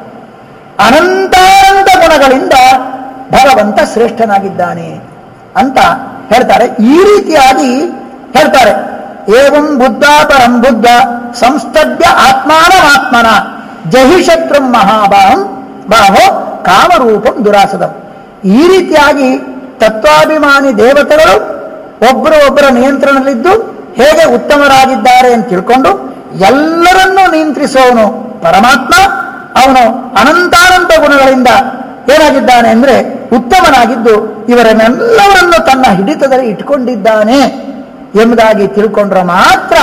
ಅನಂತಾನಂತ ಗುಣಗಳಿಂದ ಭಗವಂತ ಶ್ರೇಷ್ಠನಾಗಿದ್ದಾನೆ ಅಂತ ಹೇಳ್ತಾರೆ ಈ ರೀತಿಯಾಗಿ ಹೇಳ್ತಾರೆ ಏವಂ ಬುದ್ಧ ಪರಂ ಬುದ್ಧ ಸಂಸ್ತಭ್ಯ ಆತ್ಮಾನಮಾತ್ಮನ ಜಹಿ ಶತ್ರು ಮಹಾಬಾಹಂ ಬಾಹೋ ಕಾಮರೂಪಂ ದುರಾಸದಂ ಈ ರೀತಿಯಾಗಿ ತತ್ವಾಭಿಮಾನಿ ದೇವತೆಗಳು ಒಬ್ಬರು ಒಬ್ಬರ ನಿಯಂತ್ರಣದಲ್ಲಿದ್ದು ಹೇಗೆ ಉತ್ತಮರಾಗಿದ್ದಾರೆ ಅಂತ ತಿಳ್ಕೊಂಡು ಎಲ್ಲರನ್ನೂ ನಿಯಂತ್ರಿಸುವವನು ಪರಮಾತ್ಮ ಅವನು ಅನಂತಾನಂತ ಗುಣಗಳಿಂದ ಏನಾಗಿದ್ದಾನೆ ಅಂದ್ರೆ ಉತ್ತಮನಾಗಿದ್ದು ಇವರನ್ನೆಲ್ಲವರನ್ನು ತನ್ನ ಹಿಡಿತದಲ್ಲಿ ಇಟ್ಕೊಂಡಿದ್ದಾನೆ ಎಂಬುದಾಗಿ ತಿಳ್ಕೊಂಡ್ರೆ ಮಾತ್ರ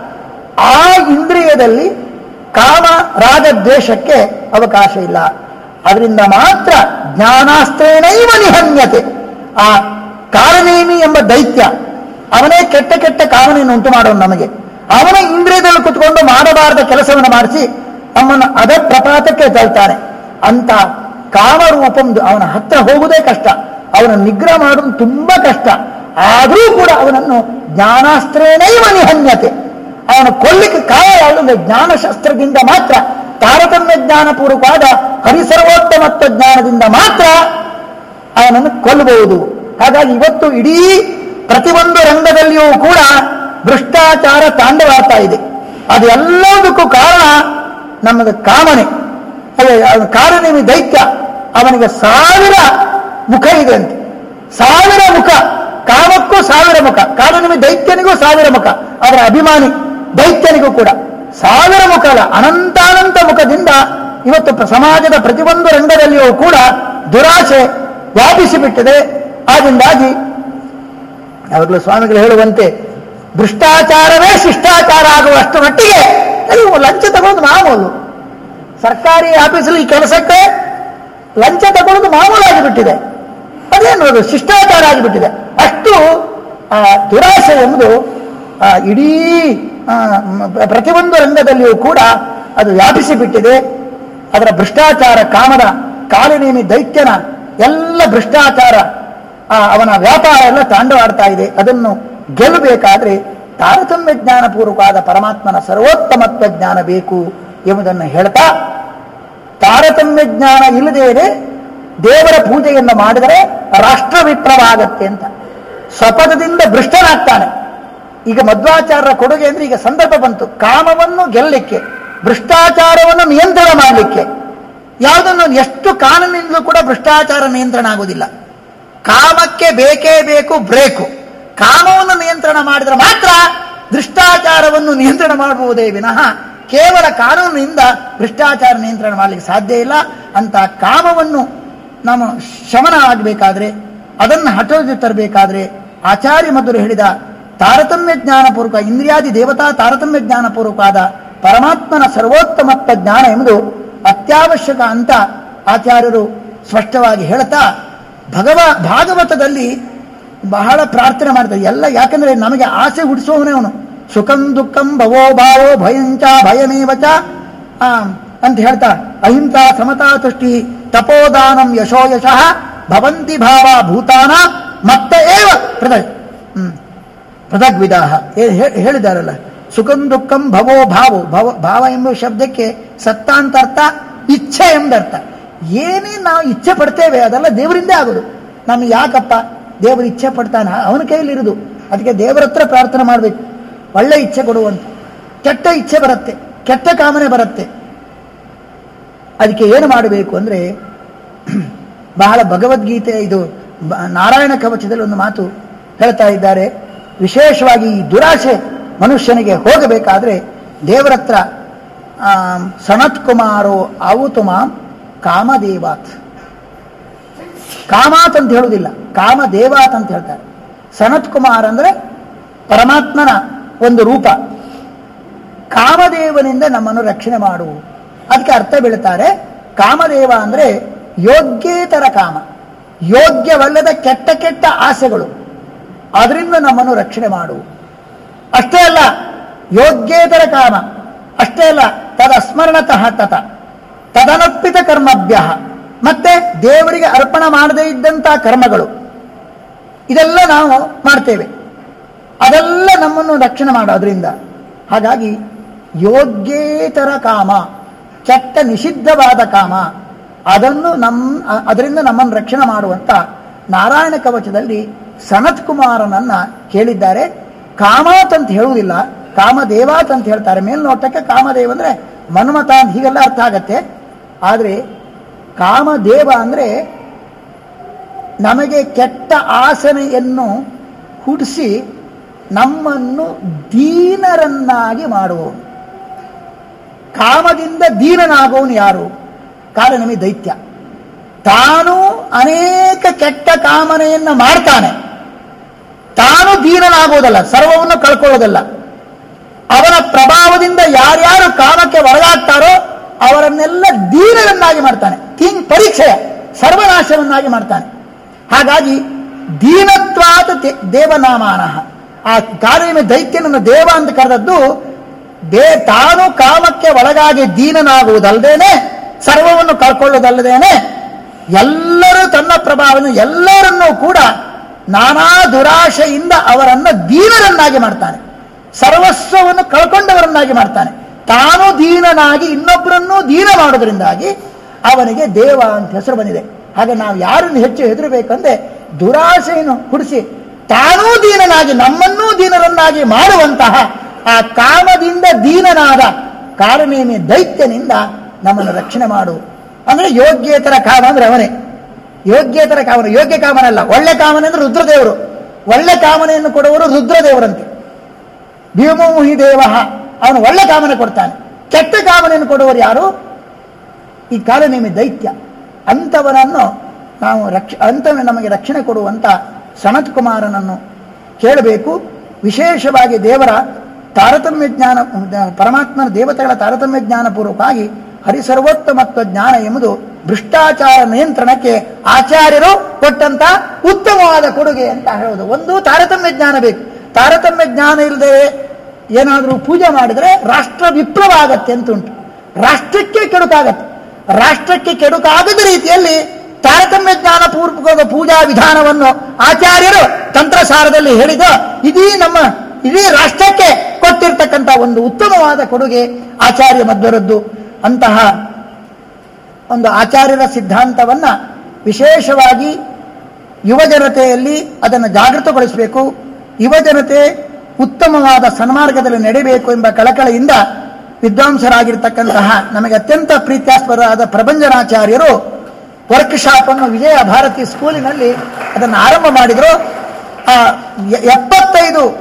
ಆ ಇಂದ್ರಿಯದಲ್ಲಿ ಕಾಮ ರಾಗದ್ವೇಷಕ್ಕೆ ಅವಕಾಶ ಇಲ್ಲ ಅದರಿಂದ ಮಾತ್ರ ಜ್ಞಾನಾಸ್ತ್ರೇನೈವ ನಿಹನ್ಯತೆ ಆ ಕಾಲನೇಮಿ ಎಂಬ ದೈತ್ಯ ಅವನೇ ಕೆಟ್ಟ ಕೆಟ್ಟ ಕಾಮನೆಯನ್ನು ಉಂಟು ಮಾಡೋನು ನಮಗೆ ಅವನ ಇಂದ್ರಿಯದಲ್ಲಿ ಕುತ್ಕೊಂಡು ಮಾಡಬಾರದ ಕೆಲಸವನ್ನು ಮಾಡಿಸಿ ನಮ್ಮನ್ನು ಅದ ಪ್ರಪಾತಕ್ಕೆ ತಳ್ತಾನೆ ಅಂತ ಕಾಮರೂಪಂ ಅವನ ಹತ್ರ ಹೋಗುವುದೇ ಕಷ್ಟ ಅವನ ನಿಗ್ರಹ ಮಾಡುವುದು ತುಂಬಾ ಕಷ್ಟ ಆದರೂ ಕೂಡ ಅವನನ್ನು ಜ್ಞಾನಾಸ್ತ್ರೇನೈವ ನಿಹನ್ಯತೆ ಅವನು ಕೊಲ್ಲಿಕ್ಕೆ ಕಾರಣವಾಗಲು ಜ್ಞಾನಶಾಸ್ತ್ರದಿಂದ ಮಾತ್ರ ತಾರತಮ್ಯ ಜ್ಞಾನಪೂರ್ವಕವಾದ ಹರಿಸರ್ವೋತ್ತಮತ್ವ ಜ್ಞಾನದಿಂದ ಮಾತ್ರ ಅವನನ್ನು ಕೊಲ್ಲಬಹುದು ಹಾಗಾಗಿ ಇವತ್ತು ಇಡೀ ಪ್ರತಿಯೊಂದು ರಂಗದಲ್ಲಿಯೂ ಕೂಡ ಭ್ರಷ್ಟಾಚಾರ ತಾಂಡವಾಡ್ತಾ ಇದೆ ಅದು ಎಲ್ಲದಕ್ಕೂ ಕಾರಣ ನಮ್ಮದು ಕಾಮನೆ ಅದೇ ಅವನ ಕಾರಣೇಮಿ ದೈತ್ಯ ಅವನಿಗೆ ಸಾವಿರ ಮುಖ ಇದೆ ಅಂತೆ ಸಾವಿರ ಮುಖ ಕಾಮಕ್ಕೂ ಸಾವಿರ ಮುಖ ಕಾರಣೇಮಿ ದೈತ್ಯನಿಗೂ ಸಾವಿರ ಮುಖ ಅವರ ಅಭಿಮಾನಿ ದೈತ್ಯನಿಗೂ ಕೂಡ ಸಾವಿರ ಮುಖ ಅಲ್ಲ ಅನಂತಾನಂತ ಮುಖದಿಂದ ಇವತ್ತು ಪ್ರ- ಸಮಾಜದ ಪ್ರತಿಯೊಂದು ರಂಗದಲ್ಲಿಯೂ ಕೂಡ ದುರಾಶೆ ವ್ಯಾಪಿಸಿ ಬಿಟ್ಟಿದೆ ಆದ್ದರಿಂದಾಗಿ ಯಾವಾಗಲೂ ಸ್ವಾಮಿಗಳು ಹೇಳುವಂತೆ ಭ್ರಷ್ಟಾಚಾರವೇ ಶಿಷ್ಟಾಚಾರ ಆಗುವಷ್ಟು ಮಟ್ಟಿಗೆ ಅದು ಲಂಚ ತಗೊಳ್ಳೋದು ಮಾಮೂಲು ಸರ್ಕಾರಿ ಆಫೀಸಲ್ಲಿ ಈ ಕೆಲಸಕ್ಕೆ ಲಂಚ ತಗೊಳ್ಳೋದು ಮಾಮೂಲಾಗಿ ಬಿಟ್ಟಿದೆ ಅದೇನು ಅದು ಶಿಷ್ಟಾಚಾರ ಆಗಿಬಿಟ್ಟಿದೆ ಅಷ್ಟು ಆ, ದುರಾಸೆ ಎಂಬುದು ಆ, ಇಡೀ ಆ, ಮ- ಪ್ರತಿಯೊಂದು ರಂಗದಲ್ಲಿಯೂ ಕೂಡ ಅದು ವ್ಯಾಪಿಸಿ ಬಿಟ್ಟಿದೆ ಅದರ ಭ್ರಷ್ಟಾಚಾರ ಕಾಮದ ಕಾಲಿನೇಮಿ ದೈತ್ಯನ ಎಲ್ಲ ಭ್ರಷ್ಟಾಚಾರ ಆ, ಅವನ ವ್ಯಾಪಾರ ಎಲ್ಲ ತಾಂಡವಾಡ್ತಾ ಇದೆ ಅದನ್ನು ಗೆಲ್ಲಬೇಕಾದ್ರೆ ತಾರತಮ್ಯ ಜ್ಞಾನಪೂರ್ವಕವಾದ ಪರಮಾತ್ಮನ ಸರ್ವೋತ್ತಮತ್ವ ಜ್ಞಾನ ಬೇಕು ಎಂಬುದನ್ನು ಹೇಳ್ತಾ ತಾರತಮ್ಯ ಜ್ಞಾನ ಇಲ್ಲದೇನೆ ದೇವರ ಪೂಜೆಯನ್ನು ಮಾಡಿದರೆ ರಾಷ್ಟ್ರ ವಿಪ್ಲವಾಗತ್ತೆ ಅಂತ ಸ್ವಪದದಿಂದ ಭ್ರಷ್ಟನಾಗ್ತಾನೆ ಈಗ ಮಧ್ವಾಚಾರ್ಯರ ಕೊಡುಗೆ ಅಂದ್ರೆ ಈಗ ಸಂದರ್ಭ ಬಂತು ಕಾಮವನ್ನು ಗೆಲ್ಲಲಿಕ್ಕೆ ಭ್ರಷ್ಟಾಚಾರವನ್ನು ನಿಯಂತ್ರಣ ಮಾಡಲಿಕ್ಕೆ ಯಾವುದನ್ನು ಎಷ್ಟು ಕಾನೂನಿನಿಂದಲೂ ಕೂಡ ಭ್ರಷ್ಟಾಚಾರ ನಿಯಂತ್ರಣ ಆಗುವುದಿಲ್ಲ ಕಾಮಕ್ಕೆ ಬೇಕೇ ಬೇಕು ಬ್ರೇಕು ಕಾಮವನ್ನು ನಿಯಂತ್ರಣ ನಿಯಂತ್ರಣ ಮಾಡಿದ್ರೆ ಮಾತ್ರ ಭ್ರಷ್ಟಾಚಾರವನ್ನು ನಿಯಂತ್ರಣ ಮಾಡಬಹುದೇ ವಿನಃ ಕೇವಲ ಕಾನೂನಿನಿಂದ ಭ್ರಷ್ಟಾಚಾರ ನಿಯಂತ್ರಣ ಮಾಡಲಿಕ್ಕೆ ಸಾಧ್ಯ ಇಲ್ಲ ಅಂತ ಕಾಮವನ್ನು ನಾವು ಶಮನ ಆಗಬೇಕಾದ್ರೆ ಅದನ್ನು ಹಠೋಜಿ ತರಬೇಕಾದ್ರೆ ಆಚಾರ್ಯ ಮಧುರು ಹೇಳಿದ ತಾರತಮ್ಯ ಜ್ಞಾನಪೂರ್ವಕ ಇಂದ್ರಿಯಾದಿ ದೇವತಾ ತಾರತಮ್ಯ ಜ್ಞಾನಪೂರ್ವಕವಾದ ಪರಮಾತ್ಮನ ಸರ್ವೋತ್ತಮತ್ವ ಜ್ಞಾನ ಎಂಬುದು ಅತ್ಯವಶ್ಯಕ ಅಂತ ಆಚಾರ್ಯರು ಸ್ಪಷ್ಟವಾಗಿ ಹೇಳ್ತಾ ಭಗವ ಭಾಗವತದಲ್ಲಿ ಬಹಳ ಪ್ರಾರ್ಥನೆ ಮಾಡ್ತಾರೆ ಎಲ್ಲ ಯಾಕಂದ್ರೆ ನಮಗೆ ಆಸೆ ಹುಟ್ಟಿಸುವವನೇ ಅವನು ಸುಖಂ ದುಃಖಂ ಭವೋ ಭಾವೋ ಭಯಂಚ ಭಯಮೇವಚ ಆ, ಅಂತ ಹೇಳ್ತಾ ಅಹಿಂಸಾ ಸಮತಾ ತುಷ್ಟಿ ತಪೋದಾನಂ ಯಶೋ ಯಶಃ ಭವಂತಿ ಭಾವ ಭೂತಾನ ಮತ್ತೆ ಏವ ಪೃಥ ಹ್ಮ್ ಪೃಥಗ್ವಿದಾಹ ಹೇ- ಹೇ- ಹೇಳಿದಾರಲ್ಲ ಸುಖಂ ದುಃಖಂ ಭವೋ ಭಾವೋ ಭವ ಭಾವ ಎಂಬ ಶಬ್ದಕ್ಕೆ ಸತ್ತ ಅಂತ ಅರ್ಥ ಇಚ್ಛೆ ಎಂಬರ್ಥ ಏನೇ ನಾವು ಇಚ್ಛೆ ಪಡ್ತೇವೆ ಅದೆಲ್ಲ ದೇವರಿಂದೇ ಆಗೋದು ನಮ್ಗೆ ಯಾಕಪ್ಪ ದೇವರು ಇಚ್ಛೆ ಪಡ್ತಾನ ಅವನ ಕೈಯಲ್ಲಿ ಇರುದು ಅದಕ್ಕೆ ದೇವರ ಹತ್ರ ಪ್ರಾರ್ಥನೆ ಮಾಡಬೇಕು ಒಳ್ಳೆ ಇಚ್ಛೆ ಕೊಡುವಂತ ಕೆಟ್ಟ ಇಚ್ಛೆ ಬರುತ್ತೆ ಕೆಟ್ಟ ಕಾಮನೆ ಬರುತ್ತೆ ಅದಕ್ಕೆ ಏನು ಮಾಡಬೇಕು ಅಂದ್ರೆ ಬಹಳ ಭಗವದ್ಗೀತೆ ಇದು ಬ- ನಾರಾಯಣ ಕವಚದಲ್ಲಿ ಒಂದು ಮಾತು ಹೇಳ್ತಾ ಇದ್ದಾರೆ ವಿಶೇಷವಾಗಿ ಈ ದುರಾಶೆ ಮನುಷ್ಯನಿಗೆ ಹೋಗಬೇಕಾದ್ರೆ ದೇವರ ಹತ್ರ ಆಮ್, ಸನತ್ ಕುಮಾರೋ ಆವುತು ಮಾಂ ಕಾಮದೇವಾತ್ ಕಾಮಾತ್ ಅಂತ ಹೇಳುವುದಿಲ್ಲ ಕಾಮದೇವಾತ್ ಅಂತ ಹೇಳ್ತಾರೆ ಸನತ್ ಕುಮಾರ್ ಅಂದ್ರೆ ಪರಮಾತ್ಮನ ಒಂದು ರೂಪ ಕಾಮದೇವನಿಂದ ನಮ್ಮನ್ನು ರಕ್ಷಣೆ ಮಾಡು ಅದಕ್ಕೆ ಅರ್ಥ ಬೀಳ್ತಾರೆ ಕಾಮದೇವ ಅಂದ್ರೆ ಯೋಗ್ಯೇತರ ಕಾಮ ಯೋಗ್ಯವಲ್ಲದ ಕೆಟ್ಟ ಕೆಟ್ಟ ಆಸೆಗಳು ಅದರಿಂದ ನಮ್ಮನ್ನು ರಕ್ಷಣೆ ಮಾಡು ಅಷ್ಟೇ ಅಲ್ಲ ಯೋಗ್ಯೇತರ ಕಾಮ ಅಷ್ಟೇ ಅಲ್ಲ ತದಸ್ಮರಣತಃ ತತ ತದನರ್ಪಿತ ಕರ್ಮಭ್ಯ ಮತ್ತೆ ದೇವರಿಗೆ ಅರ್ಪಣ ಮಾಡದೇ ಇದ್ದಂಥ ಕರ್ಮಗಳು ಇದೆಲ್ಲ ನಾವು ಮಾಡ್ತೇವೆ ಅದೆಲ್ಲ ನಮ್ಮನ್ನು ರಕ್ಷಣೆ ಮಾಡೋದ್ರಿಂದ ಹಾಗಾಗಿ ಯೋಗ್ಯೇತರ ಕಾಮ ಕೆಟ್ಟ ನಿಷಿದ್ಧವಾದ ಕಾಮ ಅದನ್ನು ನಮ್ಮ ಅದರಿಂದ ನಮ್ಮನ್ನು ರಕ್ಷಣೆ ಮಾಡುವಂತ ನಾರಾಯಣ ಕವಚದಲ್ಲಿ ಸನತ್ ಕುಮಾರನನ್ನ ಕೇಳಿದ್ದಾರೆ ಕಾಮಾತ್ ಅಂತ ಹೇಳುವುದಿಲ್ಲ ಕಾಮದೇವಾತ್ ಅಂತ ಹೇಳ್ತಾರೆ ಮೇಲ್ನೋಟಕ್ಕೆ ಕಾಮದೇವ ಅಂದ್ರೆ ಮನ್ಮತ ಅಂತ ಹೀಗೆಲ್ಲ ಅರ್ಥ ಆಗತ್ತೆ ಆದರೆ ಕಾಮದೇವ ಅಂದ್ರೆ ನಮಗೆ ಕೆಟ್ಟ ಆಸನೆಯನ್ನು ಹುಟ್ಟಿಸಿ ನಮ್ಮನ್ನು ದೀನರನ್ನಾಗಿ ಮಾಡುವವನು ಕಾಮದಿಂದ ದೀನನಾಗುವವನು ಯಾರು ಕಾಲನಮಿ ದೈತ್ಯ ತಾನು ಅನೇಕ ಕೆಟ್ಟ ಕಾಮನೆಯನ್ನ ಮಾಡ್ತಾನೆ ತಾನು ದೀನನಾಗುವುದಲ್ಲ ಸರ್ವವನ್ನು ಕಳ್ಕೊಳ್ಳೋದಲ್ಲ ಅವನ ಪ್ರಭಾವದಿಂದ ಯಾರ್ಯಾರು ಕಾಮಕ್ಕೆ ಒಳಗಾಗ್ತಾರೋ ಅವರನ್ನೆಲ್ಲ ದೀನರನ್ನಾಗಿ ಮಾಡ್ತಾನೆ ಕಿಂಗ್ ಪರೀಕ್ಷೆಯ ಸರ್ವನಾಶವನ್ನಾಗಿ ಮಾಡ್ತಾನೆ ಹಾಗಾಗಿ ದೀನತ್ವಾದ ದೇವನಾಮಾನ ಆ ಕಾರ್ಯ ದೈತ್ಯನನ್ನು ದೇವ ಅಂತ ಕರೆದದ್ದು ದೇ ತಾನು ಕಾಮಕ್ಕೆ ಒಳಗಾಗಿ ದೀನನಾಗುವುದಲ್ಲದೇನೆ ಸರ್ವವನ್ನು ಕಳ್ಕೊಳ್ಳುವುದಲ್ಲದೇನೆ ಎಲ್ಲರೂ ತನ್ನ ಪ್ರಭಾವವನ್ನು ಎಲ್ಲರನ್ನೂ ಕೂಡ ನಾನಾ ದುರಾಶೆಯಿಂದ ಅವರನ್ನ ದೀನರನ್ನಾಗಿ ಮಾಡ್ತಾನೆ ಸರ್ವಸ್ವವನ್ನು ಕಳ್ಕೊಂಡವರನ್ನಾಗಿ ಮಾಡ್ತಾನೆ ತಾನು ದೀನನಾಗಿ ಇನ್ನೊಬ್ಬರನ್ನೂ ದೀನ ಮಾಡೋದ್ರಿಂದಾಗಿ ಅವನಿಗೆ ದೇವ ಅಂತ ಹೆಸರು ಬಂದಿದೆ ಹಾಗೆ ನಾವು ಯಾರನ್ನು ಹೆಚ್ಚು ಹೆದರಬೇಕಂದ್ರೆ ದುರಾಶೆಯನ್ನು ಹುಡಿಸಿ ತಾನೂ ದೀನನಾಗಿ ನಮ್ಮನ್ನೂ ದೀನರನ್ನಾಗಿ ಮಾಡುವಂತಹ ಆ ಕಾಮದಿಂದ ದೀನನಾದ ಕಾರಣೇಮಿ ದೈತ್ಯನಿಂದ ನಮ್ಮನ್ನು ರಕ್ಷಣೆ ಮಾಡು ಅಂದ್ರೆ ಯೋಗ್ಯೇತರ ಕಾಮ ಅಂದ್ರೆ ಅವನೇ ಯೋಗ್ಯೇತರ ಕಾಮನ ಯೋಗ್ಯ ಕಾಮನಲ್ಲ ಒಳ್ಳೆ ಕಾಮನೆ ಅಂದ್ರೆ ರುದ್ರದೇವರು ಒಳ್ಳೆ ಕಾಮನೆಯನ್ನು ಕೊಡುವರು ರುದ್ರದೇವರಂತೆ ಭೀಮೋಹಿ ದೇವ ಅವನು ಒಳ್ಳೆ ಕಾಮನೆ ಕೊಡ್ತಾನೆ ಕೆಟ್ಟ ಕಾಮನೆಯನ್ನು ಕೊಡುವರು ಯಾರು ಈ ಕಾಲನೇಮಿ ದೈತ್ಯ ಅಂಥವನನ್ನು ನಾವು ರಕ್ಷ ಅಂಥವೇ ನಮಗೆ ರಕ್ಷಣೆ ಕೊಡುವಂತ ಸನತ್ ಕುಮಾರನನ್ನು ಕೇಳಬೇಕು ವಿಶೇಷವಾಗಿ ದೇವರ ತಾರತಮ್ಯ ಜ್ಞಾನ ಪರಮಾತ್ಮನ ದೇವತೆಗಳ ತಾರತಮ್ಯ ಜ್ಞಾನಪೂರ್ವಕವಾಗಿ ಹರಿಸರ್ವೋತ್ತಮತ್ವ ಜ್ಞಾನ ಎಂಬುದು ಭ್ರಷ್ಟಾಚಾರ ನಿಯಂತ್ರಣಕ್ಕೆ ಆಚಾರ್ಯರು ಕೊಟ್ಟಂತ ಉತ್ತಮವಾದ ಕೊಡುಗೆ ಅಂತ ಹೇಳೋದು ಒಂದು ತಾರತಮ್ಯ ಜ್ಞಾನ ಬೇಕು ತಾರತಮ್ಯ ಜ್ಞಾನ ಇಲ್ಲದೆ ಏನಾದರೂ ಪೂಜೆ ಮಾಡಿದ್ರೆ ರಾಷ್ಟ್ರ ವಿಪ್ಲವ ಆಗತ್ತೆ ಅಂತ ಉಂಟು ರಾಷ್ಟ್ರಕ್ಕೆ ಕೆಡುಕಾಗತ್ತೆ ರಾಷ್ಟ್ರಕ್ಕೆ ಕೆಡುಕಾಗದ ರೀತಿಯಲ್ಲಿ ತಾರತಮ್ಯ ಜ್ಞಾನ ಪೂರ್ವಕವಾದ ಪೂಜಾ ವಿಧಾನವನ್ನು ಆಚಾರ್ಯರು ತಂತ್ರಸಾರದಲ್ಲಿ ಹೇಳಿದ ಇದೀ ನಮ್ಮ ಇಡೀ ರಾಷ್ಟ್ರಕ್ಕೆ ಕೊಟ್ಟಿರ್ತಕ್ಕಂಥ ಒಂದು ಉತ್ತಮವಾದ ಕೊಡುಗೆ ಆಚಾರ್ಯ ಮಧ್ವರದ್ದು ಅಂತಹ ಒಂದು ಆಚಾರ್ಯರ ಸಿದ್ಧಾಂತವನ್ನ ವಿಶೇಷವಾಗಿ ಯುವಜನತೆಯಲ್ಲಿ ಅದನ್ನು ಜಾಗೃತಗೊಳಿಸಬೇಕು ಯುವಜನತೆ ಉತ್ತಮವಾದ ಸನ್ಮಾರ್ಗದಲ್ಲಿ ನಡೆಯಬೇಕು ಎಂಬ ಕಳಕಳಿಯಿಂದ ವಿದ್ವಾಂಸರಾಗಿರ್ತಕ್ಕಂತಹ ನಮಗೆ ಅತ್ಯಂತ ಪ್ರೀತ್ಯಾಸ್ಪದವಾದ ಪ್ರಭಂಜನಾಚಾರ್ಯರು ವರ್ಕ್ಶಾಪ್ ಅನ್ನು ವಿಜಯ ಭಾರತಿ ಸ್ಕೂಲಿನಲ್ಲಿ ಅದನ್ನು ಆರಂಭ ಮಾಡಿದರು ಆ ಎ- ಎಪ್ಪತ್ತೈದು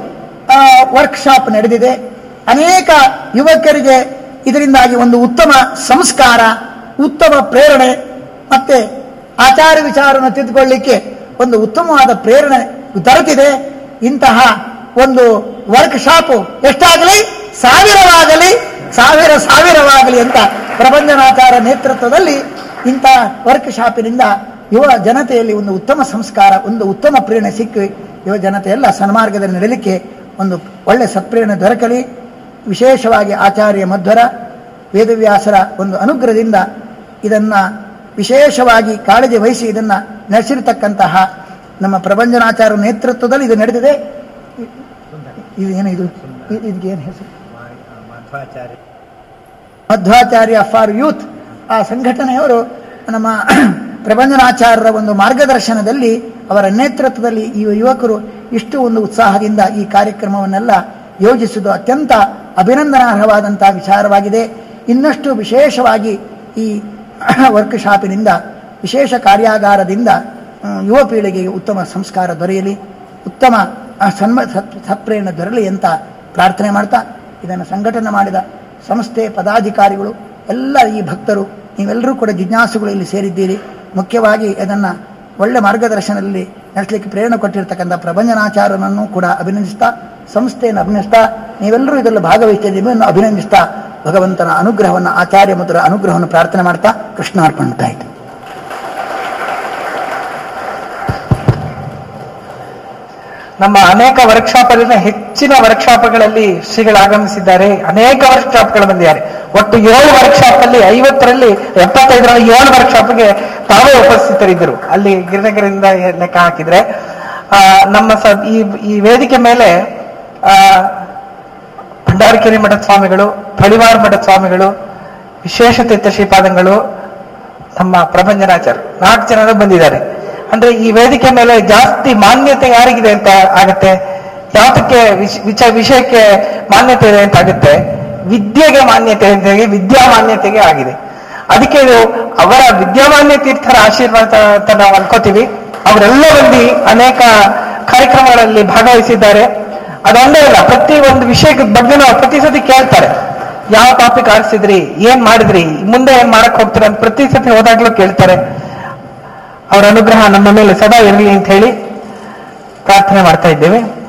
ವರ್ಕ್ಶಾಪ್ ನಡೆದಿದೆ ಅನೇಕ ಯುವಕರಿಗೆ ಇದರಿಂದಾಗಿ ಒಂದು ಉತ್ತಮ ಸಂಸ್ಕಾರ ಉತ್ತಮ ಪ್ರೇರಣೆ ಮತ್ತೆ ಆಚಾರ ವಿಚಾರವನ್ನು ತಿದ್ದುಕೊಳ್ಳಿಕ್ಕೆ ಒಂದು ಉತ್ತಮವಾದ ಪ್ರೇರಣೆ ದೊರೆತಿದೆ ಇಂತಹ ಒಂದು ವರ್ಕ್ಶಾಪ್ ಎಷ್ಟಾಗಲಿ ಸಾವಿರವಾಗಲಿ ಸಾವಿರ ಸಾವಿರವಾಗಲಿ ಅಂತ ಪ್ರಬಂಧನಾಚಾರ ನೇತೃತ್ವದಲ್ಲಿ ಇಂತಹ ವರ್ಕ್ಶಾಪಿನಿಂದ ಯುವ ಜನತೆಯಲ್ಲಿ ಒಂದು ಉತ್ತಮ ಸಂಸ್ಕಾರ ಒಂದು ಉತ್ತಮ ಪ್ರೇರಣೆ ಸಿಕ್ಕಿ ಯುವ ಜನತೆಯೆಲ್ಲ ಸನ್ಮಾರ್ಗದಲ್ಲಿ ನಡೀಲಿಕ್ಕೆ ಒಂದು ಒಳ್ಳೆ ಸತ್ಪ್ರೇರಣೆ ದೊರಕಲಿ ವಿಶೇಷವಾಗಿ ಆಚಾರ್ಯ ಮಧ್ವರ ವೇದವ್ಯಾಸರ ಒಂದು ಅನುಗ್ರಹದಿಂದ ಇದನ್ನ ವಿಶೇಷವಾಗಿ ಕಾಳಜಿ ವಹಿಸಿ ಇದನ್ನ ನಡೆಸಿರ್ತಕ್ಕಂತಹ ನಮ್ಮ ಪ್ರಬಂಧನಾಚಾರ ನೇತೃತ್ವದಲ್ಲಿ ಇದು ನಡೆದಿದೆ ಇದು ಏನು ಇದು ಇ- ಇದಕ್ಕೆ ಏನು ಹೆಸರು ಮಧ್ವಾಚಾರ್ಯ ಮಧ್ವಾಚಾರ್ಯ ಫಾರ್ ಯೂತ್ ಆ ಸಂಘಟನೆಯವರು ನಮ್ಮ ಪ್ರಬಂಧನಾಚಾರ್ಯರ ಒಂದು ಮಾರ್ಗದರ್ಶನದಲ್ಲಿ ಅವರ ನೇತೃತ್ವದಲ್ಲಿ ಈ ಯುವಕರು ಇಷ್ಟು ಒಂದು ಉತ್ಸಾಹದಿಂದ ಈ ಕಾರ್ಯಕ್ರಮವನ್ನೆಲ್ಲ ಯೋಜಿಸುವುದು ಅತ್ಯಂತ ಅಭಿನಂದನಾರ್ಹವಾದಂತಹ ವಿಚಾರವಾಗಿದೆ ಇನ್ನಷ್ಟು ವಿಶೇಷವಾಗಿ ಈ ವರ್ಕ್ಶಾಪಿನಿಂದ ವಿಶೇಷ ಕಾರ್ಯಾಗಾರದಿಂದ ಹ್ಮ್, ಯುವ ಪೀಳಿಗೆಗೆ ಉತ್ತಮ ಸಂಸ್ಕಾರ ದೊರೆಯಲಿ ಉತ್ತಮ ಆ, ಸನ್ಮ ಸತ್ ಸತ್ಪ್ರೇರಣೆ ದೊರಲಿ ಅಂತ ಪ್ರಾರ್ಥನೆ ಮಾಡ್ತಾ ಇದನ್ನು ಸಂಘಟನೆ ಮಾಡಿದ ಸಂಸ್ಥೆ ಪದಾಧಿಕಾರಿಗಳು ಎಲ್ಲ ಈ ಭಕ್ತರು ನೀವೆಲ್ಲರೂ ಕೂಡ ಜಿಜ್ಞಾಸುಗಳು ಇಲ್ಲಿ ಸೇರಿದ್ದೀರಿ ಮುಖ್ಯವಾಗಿ ಅದನ್ನು ಒಳ್ಳೆ ಮಾರ್ಗದರ್ಶನದಲ್ಲಿ ನಡೆಸಲಿಕ್ಕೆ ಪ್ರೇರಣೆ ಕೊಟ್ಟಿರ್ತಕ್ಕಂಥ ಪ್ರಬಂಧನಾಚಾರ್ಯನನ್ನು ಕೂಡ ಅಭಿನಂದಿಸ್ತಾ ಸಂಸ್ಥೆಯನ್ನು ಅಭಿನಯಿಸ್ತಾ ನೀವೆಲ್ಲರೂ ಇದರಲ್ಲಿ ಭಾಗವಹಿಸಿದ್ದೀವಿ ಅಭಿನಂದಿಸ್ತಾ ಭಗವಂತನ ಅನುಗ್ರಹವನ್ನು ಆಚಾರ್ಯ ಮುದ್ರ ಅನುಗ್ರಹವನ್ನು ಪ್ರಾರ್ಥನೆ ಮಾಡ್ತಾ ಕೃಷ್ಣಾರ್ಪಣ ಮಾಡ್ತಾ ಇತ್ತು ನಮ್ಮ ಅನೇಕ ವರ್ಕ್ಶಾಪ್ ಅಲ್ಲಿ ಹೆಚ್ಚಿನ ವರ್ಕ್ಶಾಪ್ಗಳಲ್ಲಿ ಶ್ರೀಗಳು ಆಗಮಿಸಿದ್ದಾರೆ ಅನೇಕ ವರ್ಕ್ಶಾಪ್ಗಳು ಬಂದಿದ್ದಾರೆ ಒಟ್ಟು ಏಳು ವರ್ಕ್ಶಾಪ್ ಅಲ್ಲಿ ಐವತ್ತರಲ್ಲಿ ಎಪ್ಪತ್ತೈದರಲ್ಲಿ ಏಳು ವರ್ಕ್ಶಾಪ್ಗೆ ತಾವೇ ಉಪಸ್ಥಿತರಿದ್ದರು ಅಲ್ಲಿ ಗಿರಿನಗರದಿಂದ ಲೆಕ್ಕ ಹಾಕಿದ್ರೆ ಆ, ನಮ್ಮ ಸ ಈ ಈ ವೇದಿಕೆ ಮೇಲೆ ಆ, ಭಂಡಾರಕೆರೆ ಮಠದ ಸ್ವಾಮಿಗಳು ಫಳಿವಾರ ಮಠದ ಸ್ವಾಮಿಗಳು ವಿಶೇಷ ತೀರ್ಥ ಶ್ರೀಪಾದಂಗಳು ನಮ್ಮ ಪ್ರಪಂಚನಾಚಾರ ನಾಲ್ಕು ಜನರು ಬಂದಿದ್ದಾರೆ ಅಂದ್ರೆ ಈ ವೇದಿಕೆ ಮೇಲೆ ಜಾಸ್ತಿ ಮಾನ್ಯತೆ ಯಾರಿಗಿದೆ ಅಂತ ಆಗತ್ತೆ ಯಾತಕ್ಕೆ ವಿಷ- ವಿಚ ವಿಷಯಕ್ಕೆ ಮಾನ್ಯತೆ ಇದೆ ಅಂತ ಆಗುತ್ತೆ ವಿದ್ಯೆಗೆ ಮಾನ್ಯತೆ ಅಂತ ಹೇಳಿ ವಿದ್ಯಾ ಮಾನ್ಯತೆಗೆ ಆಗಿದೆ ಅದಕ್ಕೆ ಇದು ಅವರ ವಿದ್ಯಾಮಾನ್ಯ ತೀರ್ಥರ ಆಶೀರ್ವಾದ ಅಂತ ನಾವು ಅನ್ಕೋತೀವಿ ಅವರೆಲ್ಲ ಬಂದು ಅನೇಕ ಕಾರ್ಯಕ್ರಮಗಳಲ್ಲಿ ಭಾಗವಹಿಸಿದ್ದಾರೆ ಅದೊಂದೇ ಇಲ್ಲ ಪ್ರತಿ ಒಂದು ವಿಷಯದ ಬಗ್ಗೆ ನಾವು ಪ್ರತಿ ಸತಿ ಕೇಳ್ತಾರೆ ಯಾವ ಟಾಪಿಕ್ ಆರಿಸಿದ್ರಿ ಏನ್ ಮಾಡಿದ್ರಿ ಮುಂದೆ ಏನ್ ಮಾಡಕ್ ಹೋಗ್ತೀರ ಅಂತ ಪ್ರತಿ ಸತಿ ಹೋದಾಗ್ಲೂ ಕೇಳ್ತಾರೆ ಅವರ ಅನುಗ್ರಹ ನಮ್ಮ ಮೇಲೆ ಸದಾ ಇರಲಿ ಅಂತ ಹೇಳಿ ಪ್ರಾರ್ಥನೆ ಮಾಡ್ತಾ ಇದ್ದೇವೆ